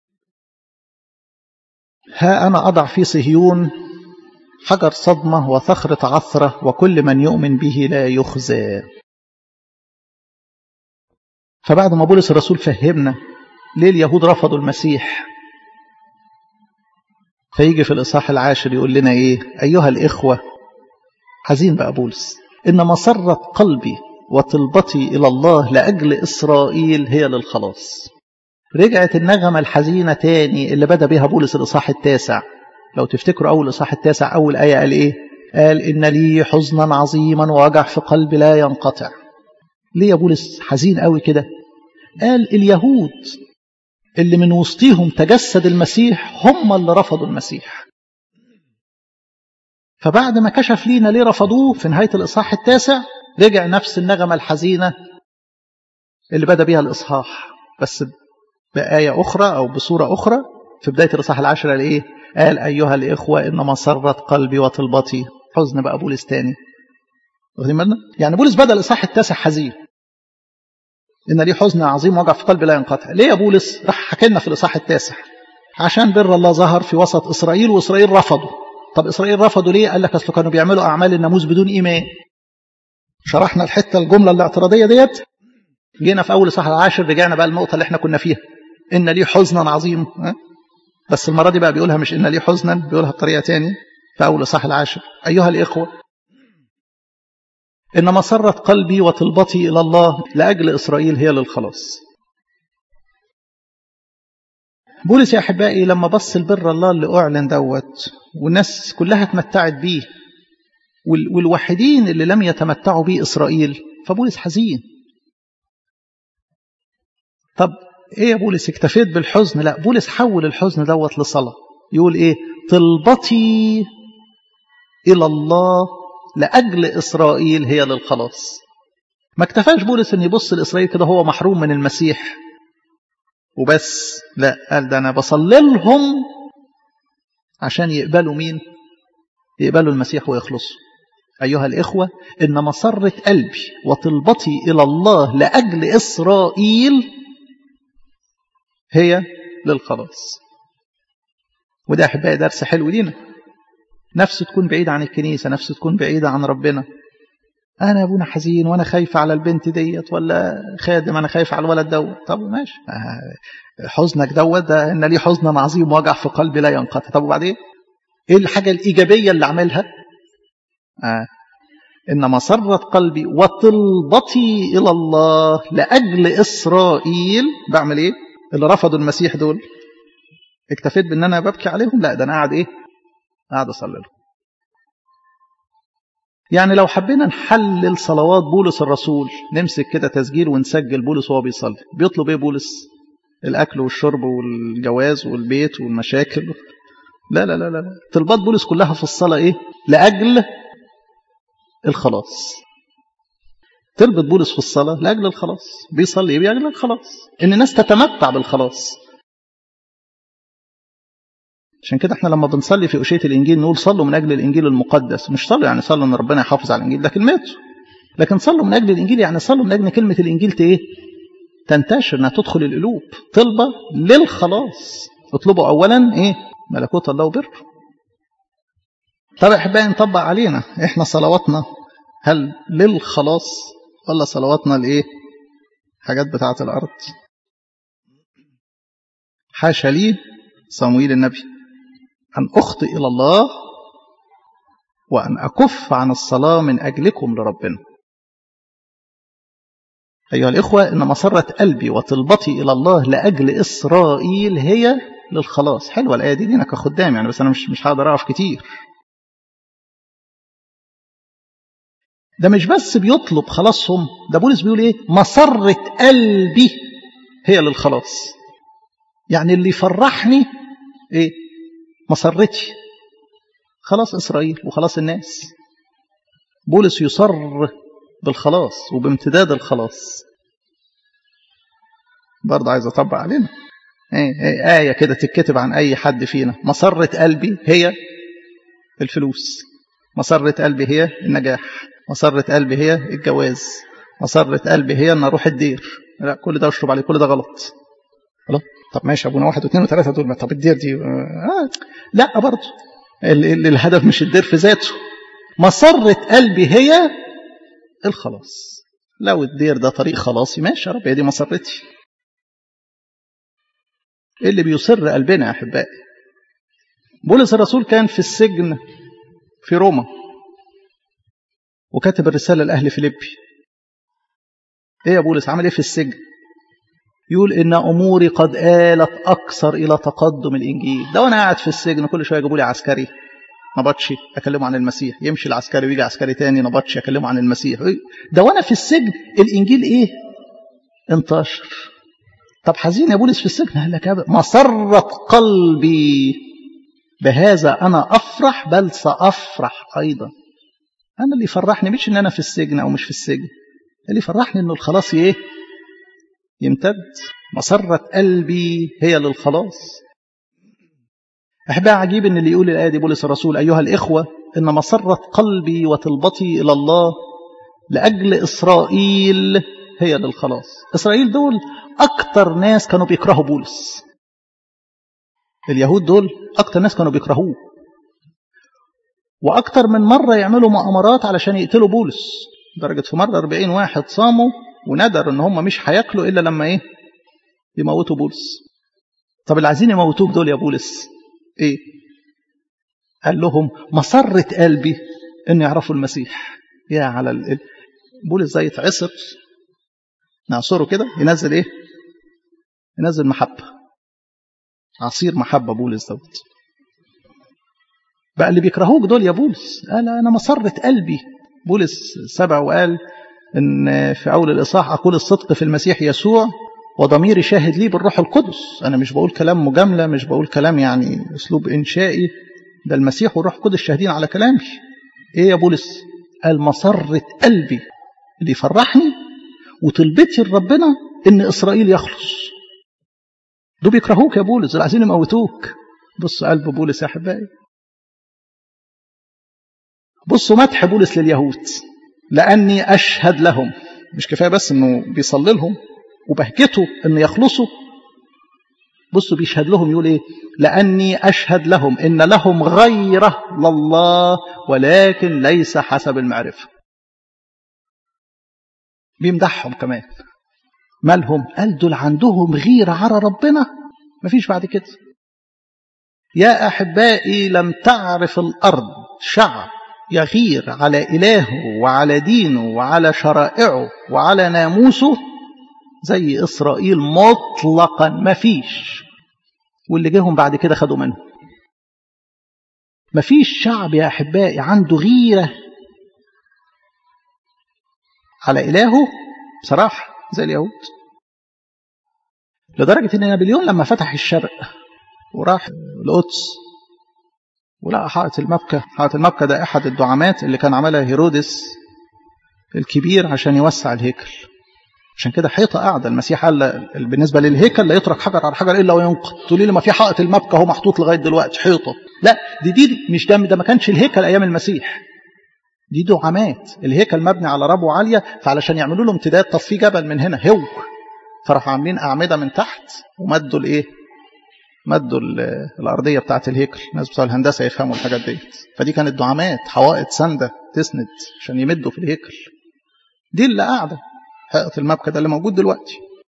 ها انا اضع في صهيون حجر صدمه وصخره عثره وكل من يؤمن به لا يخزى فبعد ما بولس الرسول فهمنا ليه اليهود رفضوا المسيح فيجي في الإصحاح العاشر يقول لنا إيه أيها الإخوة حزين بقى بولس إن مسرة قلبي وطلبتي إلى الله لأجل إسرائيل هي للخلاص رجعت النغمة الحزينة تاني اللي بدأ بها بولس الإصحاح التاسع لو تفتكروا أول الإصحاح التاسع أول آية قال إيه قال إن لي حزنا عظيما ووجع في قلبي لا ينقطع ليه يا بولس حزين قوي كده قال اليهود اللي من وسطيهم تجسد المسيح هم اللي رفضوا المسيح فبعد ما كشف لينا ليه رفضوه في نهاية الإصحاح التاسع رجع نفس النغمة الحزينة اللي بدأ بها الإصحاح بس بآية أخرى أو بصورة أخرى في بداية الإصحاح العاشر قال إيه قال أيها الإخوة إن مسرت قلبي وطلبتي حزن بقى بولس تاني واخدين بالنا يعني بولس بدأ الإصحاح التاسع حزين إن ليه حزن عظيم وجع في قلبي لا ينقطع ليه يا بولس راح حكى لنا في الإصحاح التاسع عشان بر الله ظهر في وسط إسرائيل وإسرائيل رفضوا طب إسرائيل رفضوا ليه قال لك أصل كانوا بيعملوا أعمال الناموس بدون إيمان شرحنا الحتة الجملة الاعتراضية ديت جينا في أول إصحاح العاشر رجعنا بقى النقطة اللي احنا كنا فيها إن ليه حزنا عظيم بس المرة دي بقى بيقولها مش إن ليه حزنا بيقولها بطريقة تاني في أول إصحاح العاشر أيها الإخوة إن مسرة قلبي وطلبتي إلى الله لأجل إسرائيل هي للخلاص بولس يا أحبائي لما بص البر الله اللي أعلن دوت والناس كلها اتمتعت بيه والوحيدين اللي لم يتمتعوا بيه إسرائيل فبولس حزين طب إيه يا بولس اكتفيت بالحزن لا بولس حول الحزن دوت لصلاة يقول إيه طلبتي إلى الله لأجل إسرائيل هي للخلاص ما اكتفاش بولس أن يبص لإسرائيل كده هو محروم من المسيح وبس لا قال ده أنا بصلي لهم عشان يقبلوا مين يقبلوا المسيح ويخلصوا أيها الإخوة إن مسرة قلبي وطلبتي إلى الله لأجل إسرائيل هي للخلاص وده أحبائي درس حلو لينا نفسه تكون بعيدة عن الكنيسة نفسه تكون بعيدة عن ربنا أنا أبونا حزين وأنا خايف على البنت ديت ولا خادم أنا خايف على الولد دوت طب ماشي حزنك دوت ده إن لي حزنا عظيم وجع في قلبي لا ينقطع طب وبعدين إيه الحاجة الإيجابية اللي عملها آه. إن مسرة قلبي وطلبتي إلى الله لأجل إسرائيل بعمل إيه اللي رفضوا المسيح دول اكتفيت بأن أنا ببكي عليهم لا ده أنا قاعد إيه قاعد أصلي لهم يعني لو حبينا نحلل صلوات بولس الرسول نمسك كده تسجيل ونسجل بولس وهو بيصلي بيطلب ايه بولس الاكل والشرب والجواز والبيت والمشاكل لا لا لا لا طلبات بولس كلها في الصلاه ايه لاجل الخلاص تربط بولس في الصلاه لاجل الخلاص بيصلي ايه لاجل الخلاص ان الناس تتمتع بالخلاص عشان كده احنا لما بنصلي في أشية الإنجيل نقول صلوا من أجل الإنجيل المقدس مش صلوا يعني صلوا أن ربنا يحافظ على الإنجيل ده كلمته لكن صلوا من أجل الإنجيل يعني صلوا من أجل كلمة الإنجيل إيه تنتشر أنها تدخل القلوب طلبة للخلاص اطلبوا أولا إيه ملكوت الله وبره طب أحبائي نطبق علينا إحنا صلواتنا هل للخلاص ولا صلواتنا لإيه حاجات بتاعة الأرض حاشا لي صمويل النبي أن أخطئ إلى الله وأن أكف عن الصلاة من أجلكم لربنا أيها الإخوة إن مسرة قلبي وطلبتي إلى الله لأجل إسرائيل هي للخلاص حلوة الآية دي لينا كخدام يعني بس أنا مش مش هقدر أقف كتير ده مش بس بيطلب خلاصهم ده بولس بيقول إيه مسرة قلبي هي للخلاص يعني اللي يفرحني إيه مسرتي خلاص إسرائيل وخلاص الناس بولس يصر بالخلاص وبامتداد الخلاص برضه عايز أطبق علينا ايه ايه آية كده تتكتب عن أي حد فينا مسرة قلبي هي الفلوس مسرة قلبي هي النجاح مسرة قلبي هي الجواز مسرة قلبي هي أن أروح الدير لا كل ده أشرب عليه كل ده غلط خلاص طب ماشي ابونا واحد واثنين وثلاثه دول طب الدير دي آه لا برضه الهدف مش الدير في ذاته مسرة قلبي هي الخلاص لو الدير ده طريق خلاصي ماشي يا رب هي دي مسرتي ايه اللي بيصر قلبنا يا احبائي بولس الرسول كان في السجن في روما وكاتب الرساله لاهل فيليبي ايه يا بولس عمل ايه في السجن يقول إن أموري قد آلت أكثر إلى تقدم الإنجيل ده وأنا قاعد في السجن كل شوية يجيبوا لي عسكري نبطشي أكلمه عن المسيح يمشي العسكري ويجي عسكري تاني نبطشي أكلمه عن المسيح ده وأنا في السجن الإنجيل إيه انتشر طب حزين يا بولس في السجن قال لك مسرة قلبي بهذا أنا أفرح بل سأفرح أيضا أنا اللي يفرحني مش إن أنا في السجن أو مش في السجن اللي يفرحني إنه الخلاص إيه يمتد مسرة قلبي هي للخلاص أحبها عجيب أن اللي يقول الآية دي بولس الرسول أيها الإخوة إن مسرة قلبي وطلبتي إلى الله لأجل إسرائيل هي للخلاص إسرائيل دول أكتر ناس كانوا بيكرهوا بولس اليهود دول أكتر ناس كانوا بيكرهوه وأكتر من مرة يعملوا مؤامرات علشان يقتلوا بولس درجة في مرة 40 واحد صاموا وندر ان هم مش هياكلوا الا لما ايه يموتوا بولس طب اللي عايزين يموتوك دول يا بولس ايه قال لهم مسرة قلبي ان يعرفوا المسيح يا على ال... بولس زي يتعصر نعصره كده ينزل ايه ينزل محبة عصير محبة بولس دوت بقى اللي بيكرهوك دول يا بولس قال انا مسرة قلبي بولس سبع وقال ان في اول الاصحاح اقول الصدق في المسيح يسوع وضميري شاهد لي بالروح القدس انا مش بقول كلام مجامله مش بقول كلام يعني اسلوب انشائي ده المسيح والروح القدس شاهدين على كلامي ايه يا بولس قال مسرة قلبي اللي يفرحني وطلبتي لربنا ان اسرائيل يخلص دول بيكرهوك يا بولس دول عايزين يموتوك بصوا قلب بولس يا احبائي بصوا مدح بولس لليهود لاني اشهد لهم مش كفايه بس انه بيصلي لهم وبهجته ان يخلصوا بصوا بيشهد لهم يقول ايه لاني اشهد لهم ان لهم غيره لله ولكن ليس حسب المعرفه بيمدحهم كمان مالهم قال دول عندهم غيره على ربنا مفيش بعد كده يا احبائي لم تعرف الارض شعب يغير على الهه وعلى دينه وعلى شرائعه وعلى ناموسه زي إسرائيل مطلقا ما فيش واللي جيهم بعد كده خدوا منه ما فيش شعب يا أحبائي عنده غيرة على إلهه بصراحة زي اليهود لدرجة أن نابليون لما فتح الشرق وراح القدس ولقى حائط المبكى حائط المبكى ده أحد الدعامات اللي كان عملها هيرودس الكبير عشان يوسع الهيكل عشان كده حيطة قاعدة المسيح قال بالنسبة للهيكل لا يترك حجر على حجر إلا وينقض تقولي لي ما في حائط المبكى هو محطوط لغاية دلوقتي حيطة لا دي دي مش ده ده ما كانش الهيكل أيام المسيح دي دعامات الهيكل مبني على ربو عالية فعلشان يعملوا له امتداد طب في جبل من هنا هو فراحوا عاملين أعمدة من تحت ومدوا الإيه مدوا الأرضية بتاعت الهيكل الناس بتوع الهندسة يفهموا الحاجات ديت فدي كانت دعامات حوائط سندة تسند عشان يمدوا في الهيكل دي اللي قاعدة حائط المبكى ده اللي موجود دلوقتي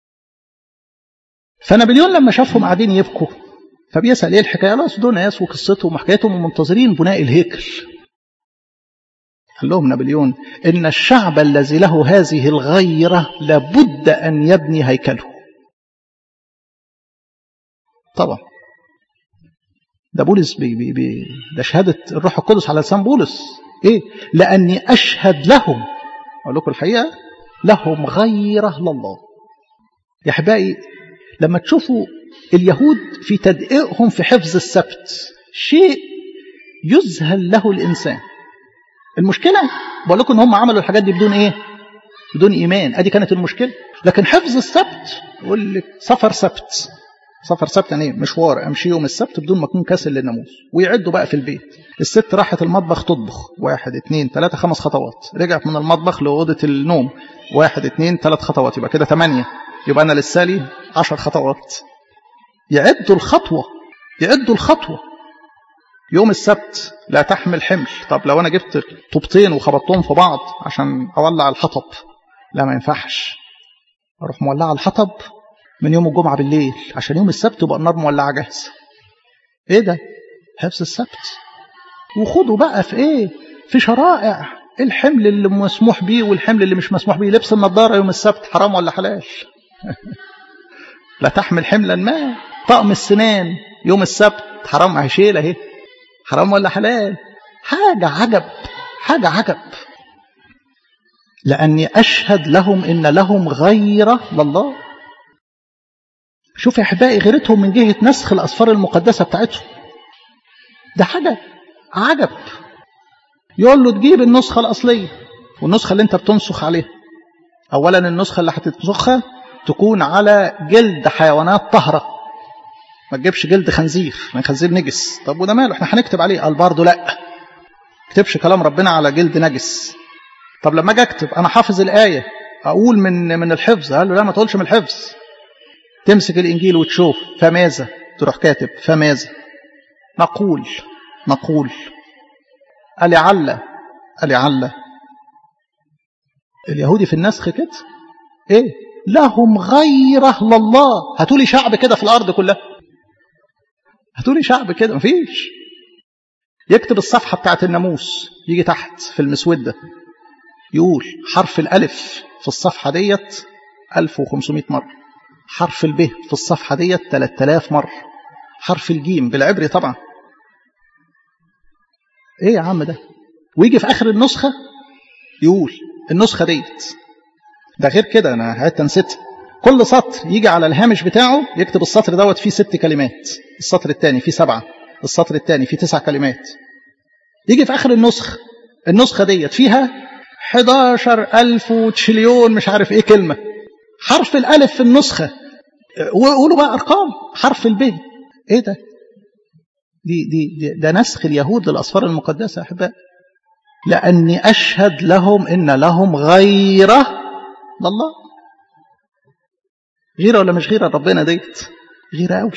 فنابليون لما شافهم قاعدين يبكوا فبيسأل ايه الحكاية لا دول ناس وقصتهم وحكايتهم ومنتظرين بناء الهيكل قال لهم نابليون إن الشعب الذي له هذه الغيرة لابد أن يبني هيكله طبعا ده بولس بي بي بي ده شهادة الروح القدس على لسان بولس ايه لأني أشهد لهم أقول لكم الحقيقة لهم غيرة لله يا أحبائي لما تشوفوا اليهود في تدقيقهم في حفظ السبت شيء يذهل له الإنسان المشكلة بقول لكم ان هم عملوا الحاجات دي بدون ايه بدون ايمان ادي كانت المشكلة لكن حفظ السبت يقول لك سفر سبت سفر سبت يعني ايه مشوار امشي يوم السبت بدون ما اكون كاسل للناموس ويعدوا بقى في البيت الست راحت المطبخ تطبخ واحد اتنين تلاتة خمس خطوات رجعت من المطبخ لأوضة النوم واحد اتنين تلات خطوات يبقى كده تمانية يبقى أنا لسه لي عشر خطوات يعدوا الخطوة يعدوا الخطوة يوم السبت لا تحمل حمل طب لو أنا جبت طوبتين وخبطتهم في بعض عشان أولع الحطب لا ما ينفعش أروح مولع الحطب من يوم الجمعة بالليل عشان يوم السبت تبقى النار مولعة جاهزة ايه ده حفظ السبت وخدوا بقى في ايه في شرائع الحمل اللي مسموح بيه والحمل اللي مش مسموح بيه لبس النضارة يوم السبت حرام ولا حلال لا تحمل حملا ما طقم السنان يوم السبت حرام هشيل اهي حرام ولا حلال حاجة عجب حاجة عجب لأني أشهد لهم إن لهم غيرة لله شوف يا أحبائي غيرتهم من جهة نسخ الأسفار المقدسة بتاعتهم ده حاجة عجب يقول له تجيب النسخة الأصلية والنسخة اللي انت بتنسخ عليها أولا النسخة اللي هتنسخها تكون على جلد حيوانات طهرة ما تجيبش جلد خنزير من خنزير نجس طب وده ماله احنا هنكتب عليه قال برضه لا اكتبش كلام ربنا على جلد نجس طب لما اجي اكتب انا حافظ الآية اقول من من الحفظ قال له لا ما تقولش من الحفظ تمسك الانجيل وتشوف فماذا تروح كاتب فماذا نقول نقول ألعل ألعل اليهودي في النسخ كده ايه لهم غيره لله هاتولي شعب كده في الارض كلها هاتولي شعب كده مفيش يكتب الصفحة بتاعت الناموس يجي تحت في المسودة يقول حرف الألف في الصفحة ديت 1500 مرة حرف الب في الصفحة ديت 3000 مرة حرف الجيم بالعبري طبعا ايه يا عم ده ويجي في اخر النسخة يقول النسخة ديت ده غير كده انا حتى نسيت كل سطر يجي على الهامش بتاعه يكتب السطر دوت فيه ست كلمات السطر الثاني فيه سبعة السطر الثاني فيه تسع كلمات يجي في اخر النسخ النسخة ديت فيها 11 ألف وتشليون مش عارف ايه كلمة حرف الألف في النسخة وقولوا بقى أرقام حرف الب ايه ده دي دي, دي ده نسخ اليهود للأصفار المقدسة يا أحباء لأني أشهد لهم إن لهم غيرة لله غيرة ولا مش غيرة ربنا ديت غيرة قوي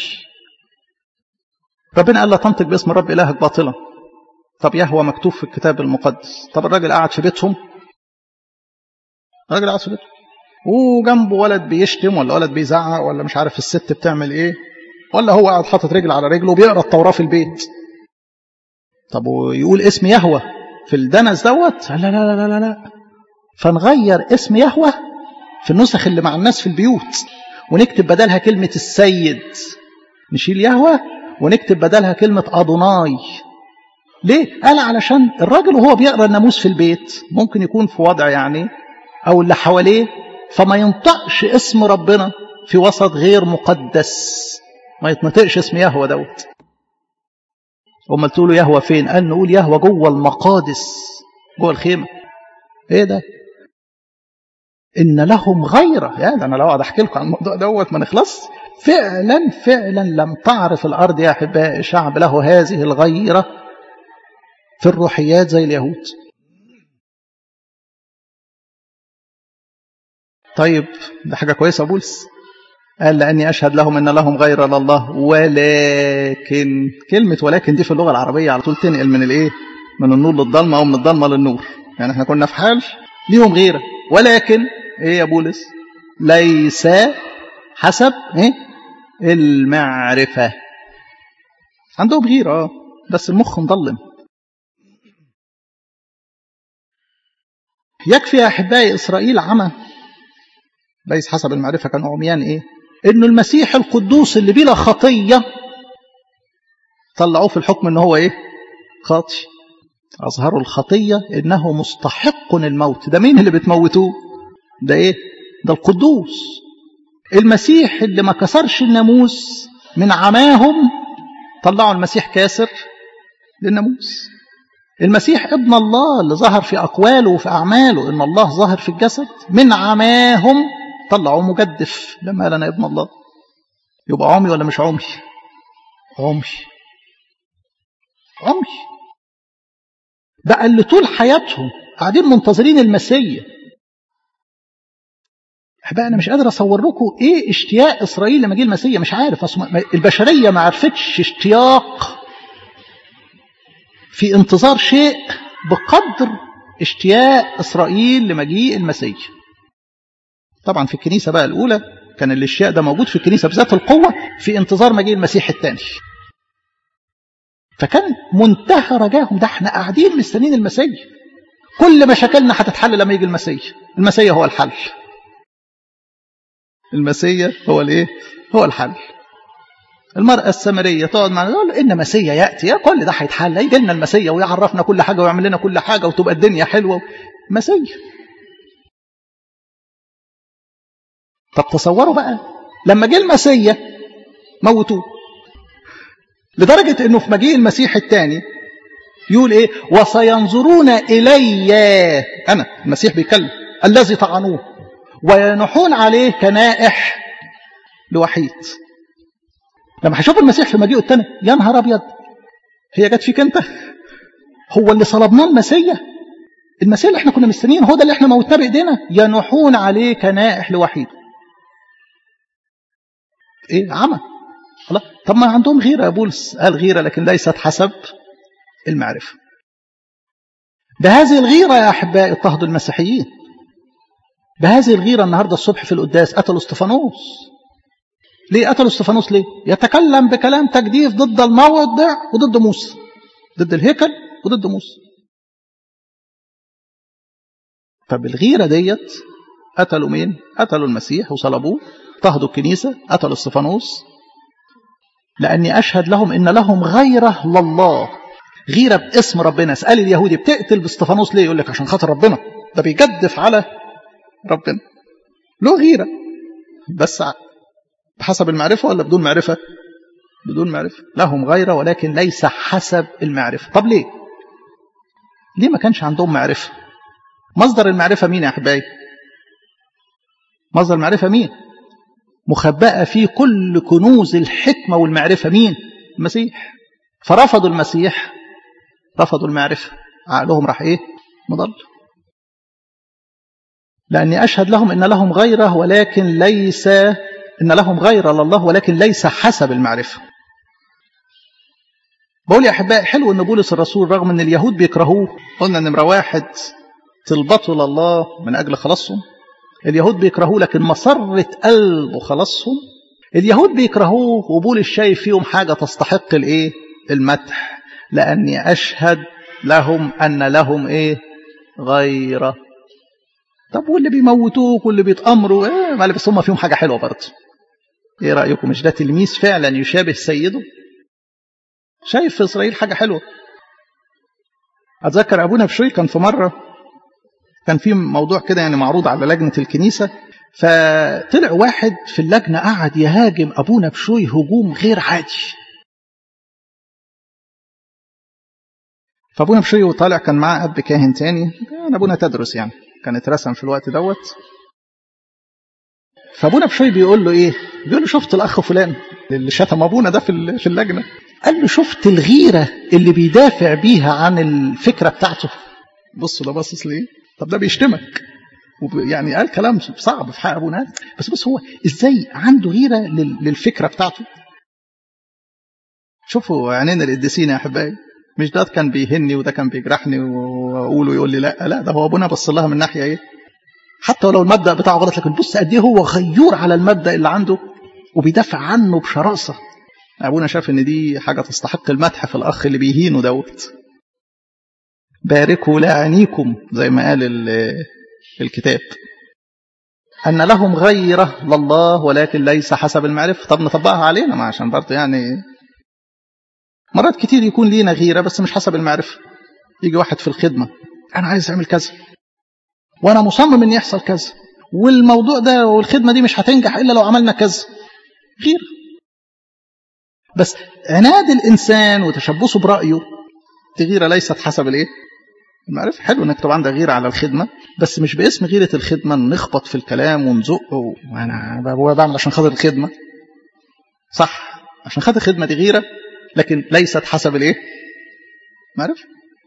ربنا قال لا تنطق باسم رب إلهك باطلا طب يهوى مكتوب في الكتاب المقدس طب الراجل قاعد في بيتهم الراجل قاعد في بيتهم وجنبه ولد بيشتم ولا ولد بيزعق ولا مش عارف الست بتعمل ايه ولا هو قاعد حاطط رجل على رجله وبيقرا التوراه في البيت طب ويقول اسم يهوى في الدنس دوت لا لا لا لا لا, لا. فنغير اسم يهوى في النسخ اللي مع الناس في البيوت ونكتب بدلها كلمة السيد نشيل يهوى ونكتب بدلها كلمة أدوناي ليه؟ قال علشان الراجل وهو بيقرأ الناموس في البيت ممكن يكون في وضع يعني أو اللي حواليه فما ينطقش اسم ربنا في وسط غير مقدس ما يتنطقش اسم يهوى دوت امال تقولوا يهوى فين قال نقول يهوى جوه المقادس جوه الخيمه ايه ده ان لهم غيره يا ده انا لو اقعد احكي لكم عن الموضوع دوت ما نخلص فعلا فعلا لم تعرف الارض يا احبائي شعب له هذه الغيره في الروحيات زي اليهود طيب ده حاجه كويسه بولس قال لأني أشهد لهم أن لهم غير لله ولكن كلمة ولكن دي في اللغة العربية على طول تنقل من الإيه من النور للضلمة أو من الضلمة للنور يعني احنا كنا في حال ليهم غيرة ولكن إيه يا بولس ليس حسب إيه المعرفة عندهم غيرة بس المخ مضلم يكفي يا أحبائي إسرائيل عمى ليس حسب المعرفة كانوا عميان إيه انه المسيح القدوس اللي بلا خطيه طلعوه في الحكم ان هو ايه خاطي اظهروا الخطيه انه مستحق الموت ده مين اللي بتموتوه ده ايه ده القدوس المسيح اللي ما كسرش الناموس من عماهم طلعوا المسيح كاسر للناموس المسيح ابن الله اللي ظهر في اقواله وفي اعماله ان الله ظاهر في الجسد من عماهم طلعوا مجدف لما قال انا ابن الله يبقى عمي ولا مش عمي عمي عمي بقى اللي طول حياتهم قاعدين منتظرين المسيا بقى انا مش قادر اصور لكم ايه اشتياق اسرائيل لما جه المسيا مش عارف أصلا البشريه ما عرفتش اشتياق في انتظار شيء بقدر اشتياق اسرائيل لمجيء المسيح طبعا في الكنيسة بقى الأولى كان الاشياء ده موجود في الكنيسة بذات القوة في انتظار مجيء المسيح الثاني فكان منتهى رجاهم ده احنا قاعدين مستنيين المسيح كل مشاكلنا هتتحل لما يجي المسيح المسيح هو الحل المسيح هو الايه هو الحل المرأة السامرية تقعد معنا تقول إن مسيا يأتي يا كل ده هيتحل يجي لنا المسيا ويعرفنا كل حاجة ويعمل لنا كل حاجة وتبقى الدنيا حلوة مسيا طب تصوروا بقى لما جه المسيا موتوه لدرجة انه في مجيء المسيح الثاني يقول ايه وسينظرون الي انا المسيح بيتكلم الذي طعنوه وينحون عليه كنائح لوحيد لما هشوف المسيح في مجيئه الثاني يا نهار ابيض هي جت فيك انت هو اللي صلبناه المسيا المسيح اللي احنا كنا مستنيين هو ده اللي احنا موتناه بايدينا ينحون عليه كنائح لوحيد ايه عمى الله طب ما عندهم غيرة يا بولس قال غيرة لكن ليست حسب المعرفة بهذه الغيرة يا أحبائي اضطهدوا المسيحيين بهذه الغيرة النهاردة الصبح في القداس قتلوا استفانوس ليه قتلوا استفانوس ليه يتكلم بكلام تجديف ضد الموضع وضد موسى ضد الهيكل وضد موسى فبالغيرة ديت قتلوا مين قتلوا المسيح وصلبوه اضطهدوا الكنيسة قتلوا استفانوس لأني أشهد لهم إن لهم غيرة لله غيرة باسم ربنا اسأل اليهودي بتقتل باستفانوس ليه يقول لك عشان خاطر ربنا ده بيجدف على ربنا له غيرة بس بحسب المعرفة ولا بدون معرفة بدون معرفة لهم غيرة ولكن ليس حسب المعرفة طب ليه ليه ما كانش عندهم معرفة مصدر المعرفة مين يا أحبائي مصدر المعرفة مين مخبأة فيه كل كنوز الحكمة والمعرفة مين المسيح فرفضوا المسيح رفضوا المعرفة عقلهم راح ايه مضل لأني أشهد لهم إن لهم غيره ولكن ليس إن لهم غير لله ولكن ليس حسب المعرفة بقول يا أحبائي حلو إن بولس الرسول رغم إن اليهود بيكرهوه قلنا نمرة واحد تلبطوا لله من أجل خلاصهم اليهود بيكرهوه لكن مسرة قلبه خلاصهم اليهود بيكرهوه وبولس شايف فيهم حاجة تستحق الإيه المدح لأني أشهد لهم أن لهم إيه غيره طب واللي بيموتوك واللي بيتأمروا إيه بس هم فيهم حاجة حلوة برضه إيه رأيكم مش ده تلميذ فعلا يشابه سيده شايف في إسرائيل حاجة حلوة أتذكر أبونا بشوي كان في مرة كان في موضوع كده يعني معروض على لجنة الكنيسة فطلع واحد في اللجنة قعد يهاجم أبونا بشوي هجوم غير عادي فابونا بشوي وطالع كان معاه اب كاهن تاني كان ابونا تدرس يعني كان اترسم في الوقت دوت فابونا بشوي بيقول له ايه بيقول له شفت الاخ فلان اللي شتم ابونا ده في في اللجنه قال له شفت الغيره اللي بيدافع بيها عن الفكره بتاعته بص ده باصص ليه طب ده بيشتمك يعني قال كلام صعب في حق ابونا بس بص هو ازاي عنده غيره للفكره بتاعته شوفوا عينين القديسين يا احبائي مش ده كان بيهني وده كان بيجرحني واقول ويقول لي لا لا ده هو ابونا بص لها من ناحيه ايه حتى ولو المبدا بتاعه غلط لكن بص قد ايه هو غيور على المبدا اللي عنده وبيدافع عنه بشراسه ابونا شاف ان دي حاجه تستحق المدح في الاخ اللي بيهينه دوت باركوا لاعنيكم زي ما قال الكتاب ان لهم غيره لله ولكن ليس حسب المعرفه طب نطبقها علينا ما عشان برضه يعني مرات كتير يكون لينا غيرة بس مش حسب المعرفة يجي واحد في الخدمة أنا عايز أعمل كذا وأنا مصمم إن يحصل كذا والموضوع ده والخدمة دي مش هتنجح إلا لو عملنا كذا غيرة بس عناد الإنسان وتشبثه برأيه دي غيرة ليست حسب الإيه؟ المعرفة حلو إنك طبعا ده غيرة على الخدمة بس مش باسم غيرة الخدمة نخبط في الكلام ونزق وأنا بعمل عشان خاطر الخدمة صح عشان خاطر الخدمة دي غيرة لكن ليست حسب الايه معرفة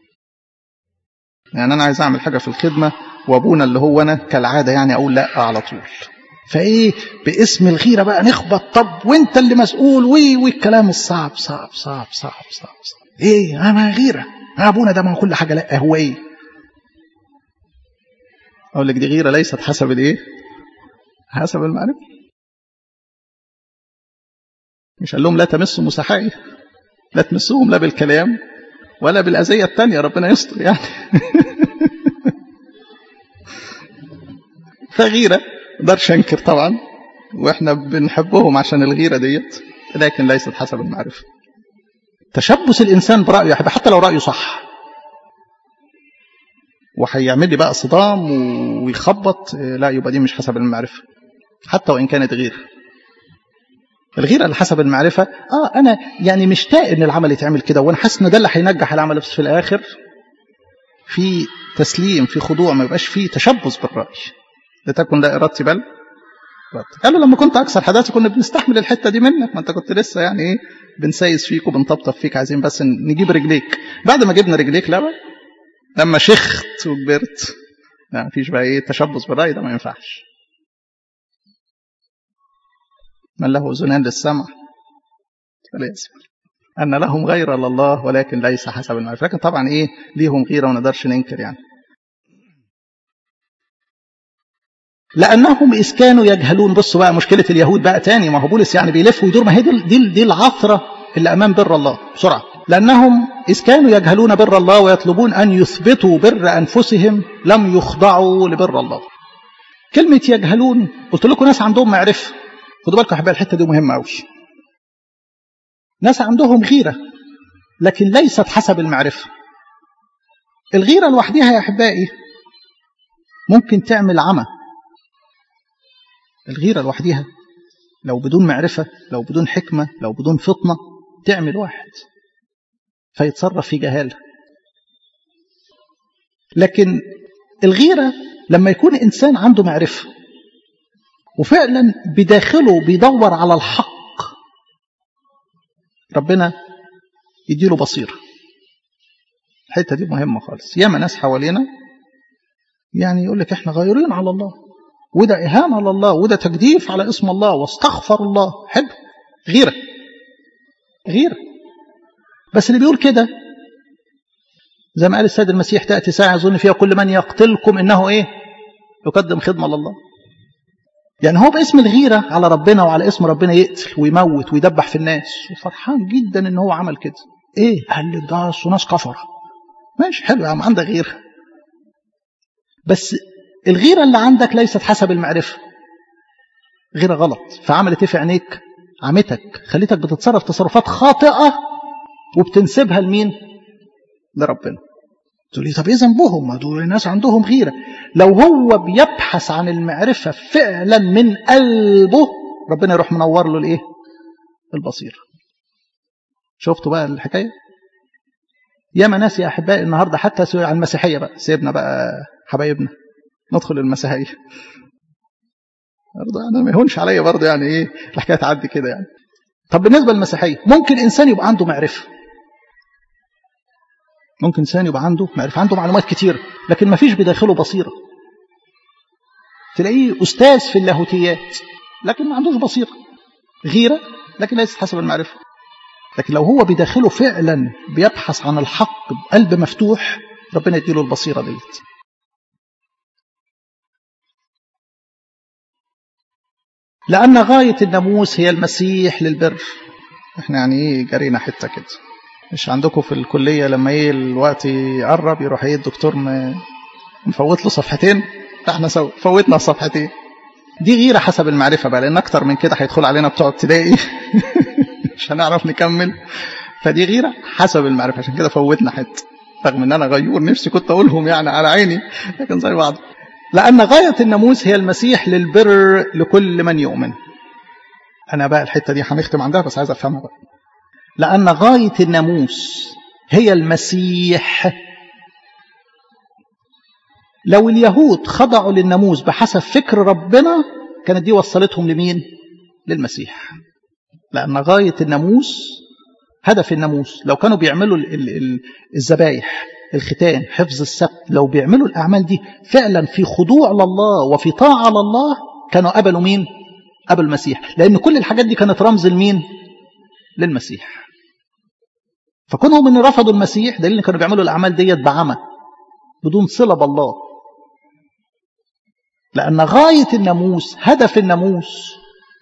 يعني انا عايز اعمل حاجة في الخدمة وابونا اللي هو انا كالعادة يعني اقول لا على طول فايه باسم الغيرة بقى نخبط طب وانت اللي مسؤول وي والكلام الصعب صعب صعب صعب صعب, صعب. ايه انا غيرة ابونا ده ما كل حاجة لا هو ايه اقول لك دي غيرة ليست حسب الايه حسب المعرفة مش قال لهم لا تمسوا مسحائي لا تمسوهم لا بالكلام ولا بالأذية التانية ربنا يستر يعني فغيرة مقدرش انكر طبعا واحنا بنحبهم عشان الغيرة ديت لكن ليست حسب المعرفة تشبث الإنسان برأيه حتى لو رأيه صح وهيعمل لي بقى صدام ويخبط لا يبقى دي مش حسب المعرفة حتى وإن كانت غير الغيرة اللي حسب المعرفة اه انا يعني مشتاق ان العمل يتعمل كده وانا حاسس ان ده اللي هينجح العمل بس في الاخر في تسليم في خضوع ما يبقاش في تشبث بالرأي لتكن لا ارادتي بل قالوا لما كنت اكثر حداثه كنا بنستحمل الحته دي منك ما انت كنت لسه يعني ايه بنسايس فيك وبنطبطب فيك عايزين بس نجيب رجليك بعد ما جبنا رجليك لا بقى لما شخت وكبرت لا مفيش بقى ايه تشبث بالرأي ده ما ينفعش من له أذنان للسمع فليسمع أن لهم غير لله ولكن ليس حسب المعرفة لكن طبعا إيه ليهم غيرة وما نقدرش ننكر يعني لأنهم إذ كانوا يجهلون بصوا بقى مشكلة اليهود بقى تاني ما هو بولس يعني بيلف ويدور ما هي دي, دي, دي العثرة اللي أمام بر الله بسرعة لأنهم إذ كانوا يجهلون بر الله ويطلبون أن يثبتوا بر أنفسهم لم يخضعوا لبر الله كلمة يجهلون قلت لكم ناس عندهم معرفة خدوا بالكم يا الحته دي مهمه قوي ناس عندهم غيره لكن ليست حسب المعرفه الغيره لوحدها يا احبائي ممكن تعمل عمى الغيره لوحدها لو بدون معرفه لو بدون حكمه لو بدون فطنه تعمل واحد فيتصرف في جهاله لكن الغيرة لما يكون إنسان عنده معرفة وفعلا بداخله بيدور على الحق ربنا يديله بصيرة الحتة دي مهمة خالص ياما ناس حوالينا يعني يقول لك احنا غيرين على الله وده إهانة لله وده تجديف على اسم الله واستغفر الله حلو غيرة غيرة بس اللي بيقول كده زي ما قال السيد المسيح تأتي ساعة يظن فيها كل من يقتلكم إنه إيه يقدم خدمة لله يعني هو باسم الغيرة على ربنا وعلى اسم ربنا يقتل ويموت ويدبح في الناس وفرحان جدا ان هو عمل كده ايه قال لك ده ناس كفرة ماشي حلو يا عم عندك غيرة بس الغيرة اللي عندك ليست حسب المعرفة غيرة غلط فعملت ايه في عينيك عمتك خليتك بتتصرف تصرفات خاطئة وبتنسبها لمين لربنا تقول لي طب ايه ذنبهم ما دول الناس عندهم غيره لو هو بيبحث عن المعرفه فعلا من قلبه ربنا يروح منور له الايه البصيره شفتوا بقى الحكايه ياما ناس يا احبائي النهارده حتى على المسيحيه بقى سيبنا بقى حبايبنا ندخل المسيحيه برضه انا ما يهونش عليا برضه يعني ايه الحكايه تعدي كده يعني طب بالنسبه للمسيحيه ممكن انسان يبقى عنده معرفه ممكن إنسان يبقى عنده معرفة عنده معلومات كتير لكن ما فيش بداخله بصيرة تلاقيه أستاذ في اللاهوتيات لكن ما عندوش بصيرة غيرة لكن ليست حسب المعرفة لكن لو هو بداخله فعلا بيبحث عن الحق بقلب مفتوح ربنا يديله البصيرة ديت لأن غاية الناموس هي المسيح للبر احنا يعني ايه جرينا حتة كده مش عندكم في الكلية لما ايه الوقت يقرب يروح ايه الدكتور مفوت له صفحتين احنا سو فوتنا صفحتين دي غيرة حسب المعرفة بقى لأن أكتر من كده هيدخل علينا بتوع ابتدائي مش هنعرف نكمل فدي غيرة حسب المعرفة عشان كده فوتنا حتة رغم ان انا غيور نفسي كنت اقولهم يعني على عيني لكن زي بعض لأن غاية الناموس هي المسيح للبر لكل من يؤمن أنا بقى الحتة دي هنختم عندها بس عايز أفهمها بقى لأن غاية الناموس هي المسيح لو اليهود خضعوا للناموس بحسب فكر ربنا كانت دي وصلتهم لمين للمسيح لأن غاية الناموس هدف الناموس لو كانوا بيعملوا الذبايح الختان حفظ السبت لو بيعملوا الأعمال دي فعلا في خضوع لله وفي طاعة لله كانوا قبلوا مين قبل المسيح لأن كل الحاجات دي كانت رمز لمين للمسيح فكونهم ان رفضوا المسيح دليل ان كانوا بيعملوا الاعمال ديت بعمى بدون صله بالله لان غايه الناموس هدف الناموس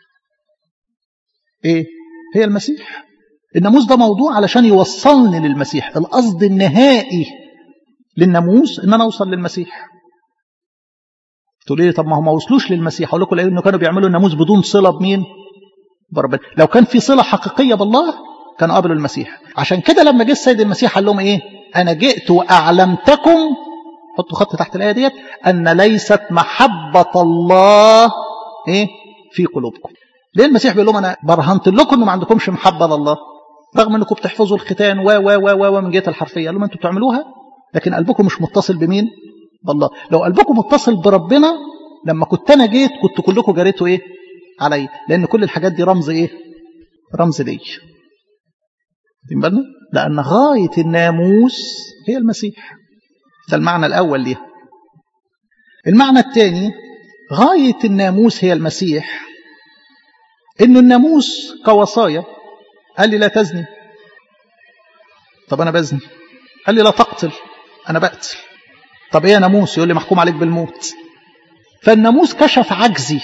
ايه هي المسيح الناموس ده موضوع علشان يوصلني للمسيح القصد النهائي للناموس ان انا اوصل للمسيح تقول لي طب ما هم ما وصلوش للمسيح اقول لكم لانه كانوا بيعملوا الناموس بدون صله بمين بربنا لو كان في صله حقيقيه بالله كانوا قبلوا المسيح عشان كده لما جه السيد المسيح قال لهم ايه انا جئت واعلمتكم حطوا خط تحت الايه ديت ان ليست محبه الله ايه في قلوبكم ليه المسيح بيقول لهم انا برهنت لكم ان ما عندكمش محبه لله رغم انكم بتحفظوا الختان و و و و من جهه الحرفيه قال لهم انتوا بتعملوها لكن قلبكم مش متصل بمين بالله لو قلبكم متصل بربنا لما كنت انا جيت كنت كلكم جريتوا ايه علي لان كل الحاجات دي رمز ايه رمز لي بالنا لان غايه الناموس هي المسيح ده المعنى الاول ليه المعنى الثاني غايه الناموس هي المسيح انه الناموس كوصايا قال لي لا تزني طب انا بزني قال لي لا تقتل انا بقتل طب ايه يا ناموس يقول لي محكوم عليك بالموت فالناموس كشف عجزي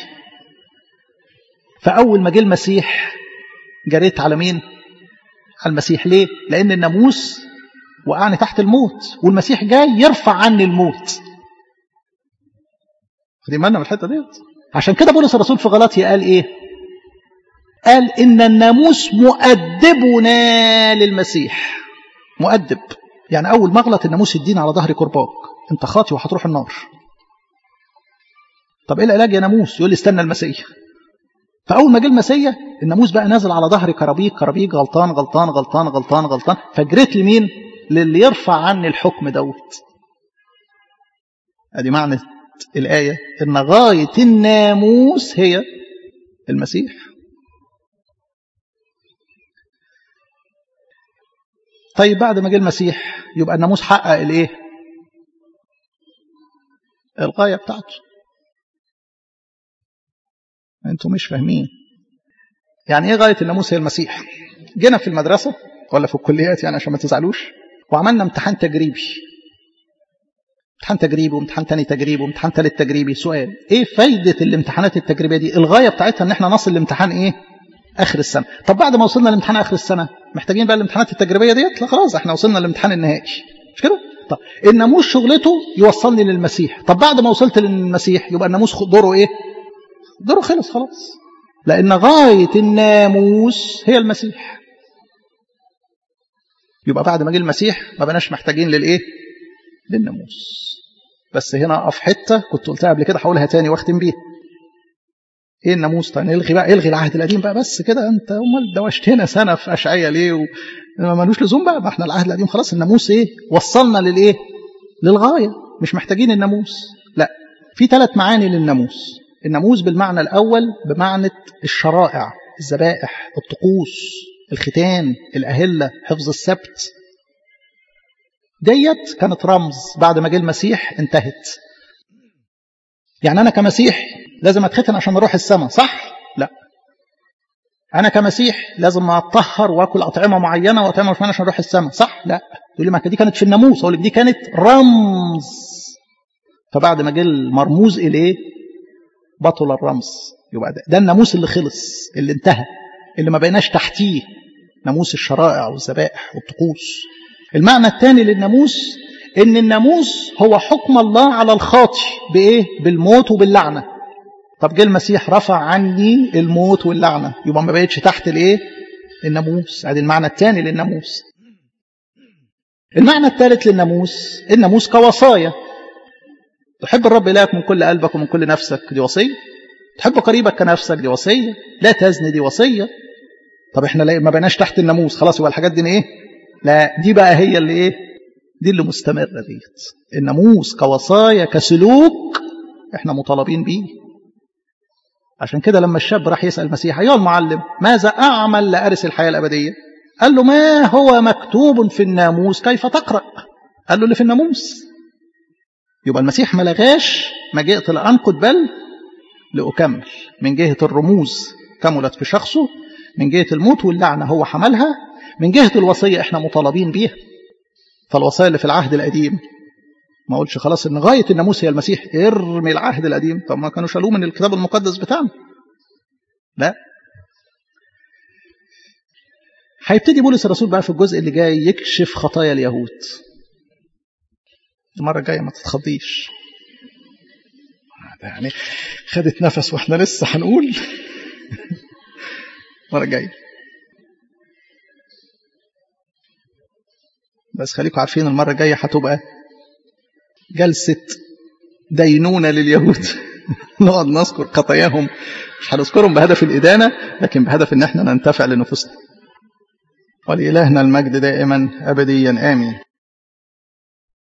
فاول ما جه المسيح جريت على مين على المسيح ليه لان الناموس وقعني تحت الموت والمسيح جاي يرفع عني الموت خدي بالنا من الحته ديت عشان كده بولس الرسول في غلاطيا قال ايه قال ان الناموس مؤدبنا للمسيح مؤدب يعني اول ما اغلط الناموس يدينا على ظهري كرباج انت خاطي وهتروح النار طب ايه العلاج يا ناموس يقول لي استنى المسيح فاول ما جه المسيح الناموس بقى نازل على ظهري كرابيج كرابيج غلطان غلطان غلطان غلطان غلطان فجريت لمين للي يرفع عني الحكم دوت ادي معنى الآية إن غاية الناموس هي المسيح طيب بعد ما جه المسيح يبقى الناموس حقق الايه الغايه بتاعته انتوا مش فاهمين يعني ايه غايه الناموس هي المسيح جينا في المدرسه ولا في الكليات يعني عشان ما تزعلوش وعملنا امتحان تجريبي امتحان تجريبي وامتحان تاني تجريبي وامتحان تالت تجريبي سؤال ايه فايده الامتحانات التجريبيه دي الغايه بتاعتها ان احنا نصل لامتحان ايه اخر السنه طب بعد ما وصلنا لامتحان اخر السنه محتاجين بقى الامتحانات التجريبيه ديت لا خلاص احنا وصلنا للامتحان النهائي مش كده طب الناموس شغلته يوصلني للمسيح طب بعد ما وصلت للمسيح يبقى الناموس دوره ايه دوره خلص خلاص لان غايه الناموس هي المسيح يبقى بعد ما جه المسيح ما بقناش محتاجين للايه للناموس بس هنا اقف حته كنت قلتها قبل كده هقولها تاني واختم بيها ايه الناموس طيب الغي بقى الغي العهد القديم بقى بس كده انت امال دوشتنا سنه في اشعياء ليه و... ما ملوش لزوم بقى ما احنا العهد القديم خلاص الناموس ايه وصلنا للايه للغايه مش محتاجين الناموس لا في ثلاث معاني للناموس الناموس بالمعنى الاول بمعنى الشرائع الذبائح الطقوس الختان الاهله حفظ السبت ديت كانت رمز بعد ما جه المسيح انتهت يعني انا كمسيح لازم اتختن عشان اروح السماء صح لا انا كمسيح لازم اتطهر واكل اطعمه معينه واطعمه معينه عشان اروح السماء صح لا تقول لي ما دي كانت في الناموس اقول لك دي كانت رمز فبعد ما جه المرموز اليه بطل الرمز يبقى ده, ده الناموس اللي خلص اللي انتهى اللي ما بقيناش تحتيه ناموس الشرائع والذبائح والطقوس المعنى الثاني للناموس ان الناموس هو حكم الله على الخاطي بايه بالموت وباللعنه طب جه المسيح رفع عني الموت واللعنه يبقى ما بقتش تحت الايه الناموس ادي المعنى الثاني للناموس المعنى الثالث للناموس الناموس كوصايا تحب الرب إلهك من كل قلبك ومن كل نفسك دي وصية تحب قريبك كنفسك دي وصية لا تزني دي وصية طب احنا ما بقيناش تحت الناموس خلاص يبقى الحاجات دي ايه لا دي بقى هي اللي ايه دي اللي مستمرة ديت الناموس كوصايا كسلوك احنا مطالبين بيه عشان كده لما الشاب راح يسأل المسيح أيها المعلم ماذا أعمل لأرث الحياة الأبدية قال له ما هو مكتوب في الناموس كيف تقرأ قال له اللي في الناموس يبقى المسيح ما لغاش ما جئت لأنقض بل لأكمل من جهة الرموز كملت في شخصه من جهة الموت واللعنة هو حملها من جهة الوصية احنا مطالبين بيها فالوصايا اللي في العهد القديم ما اقولش خلاص ان غايه الناموس هي المسيح ارمي العهد القديم طب ما كانوا شالوه من الكتاب المقدس بتاعنا لا هيبتدي بولس الرسول بقى في الجزء اللي جاي يكشف خطايا اليهود المره الجايه ما تتخضيش يعني خدت نفس واحنا لسه هنقول المره الجايه بس خليكم عارفين المره الجايه هتبقى جلسة دينونة لليهود نقعد نذكر خطاياهم مش هنذكرهم بهدف الإدانة لكن بهدف إن احنا ننتفع لنفوسنا ولإلهنا المجد دائما أبديا آمين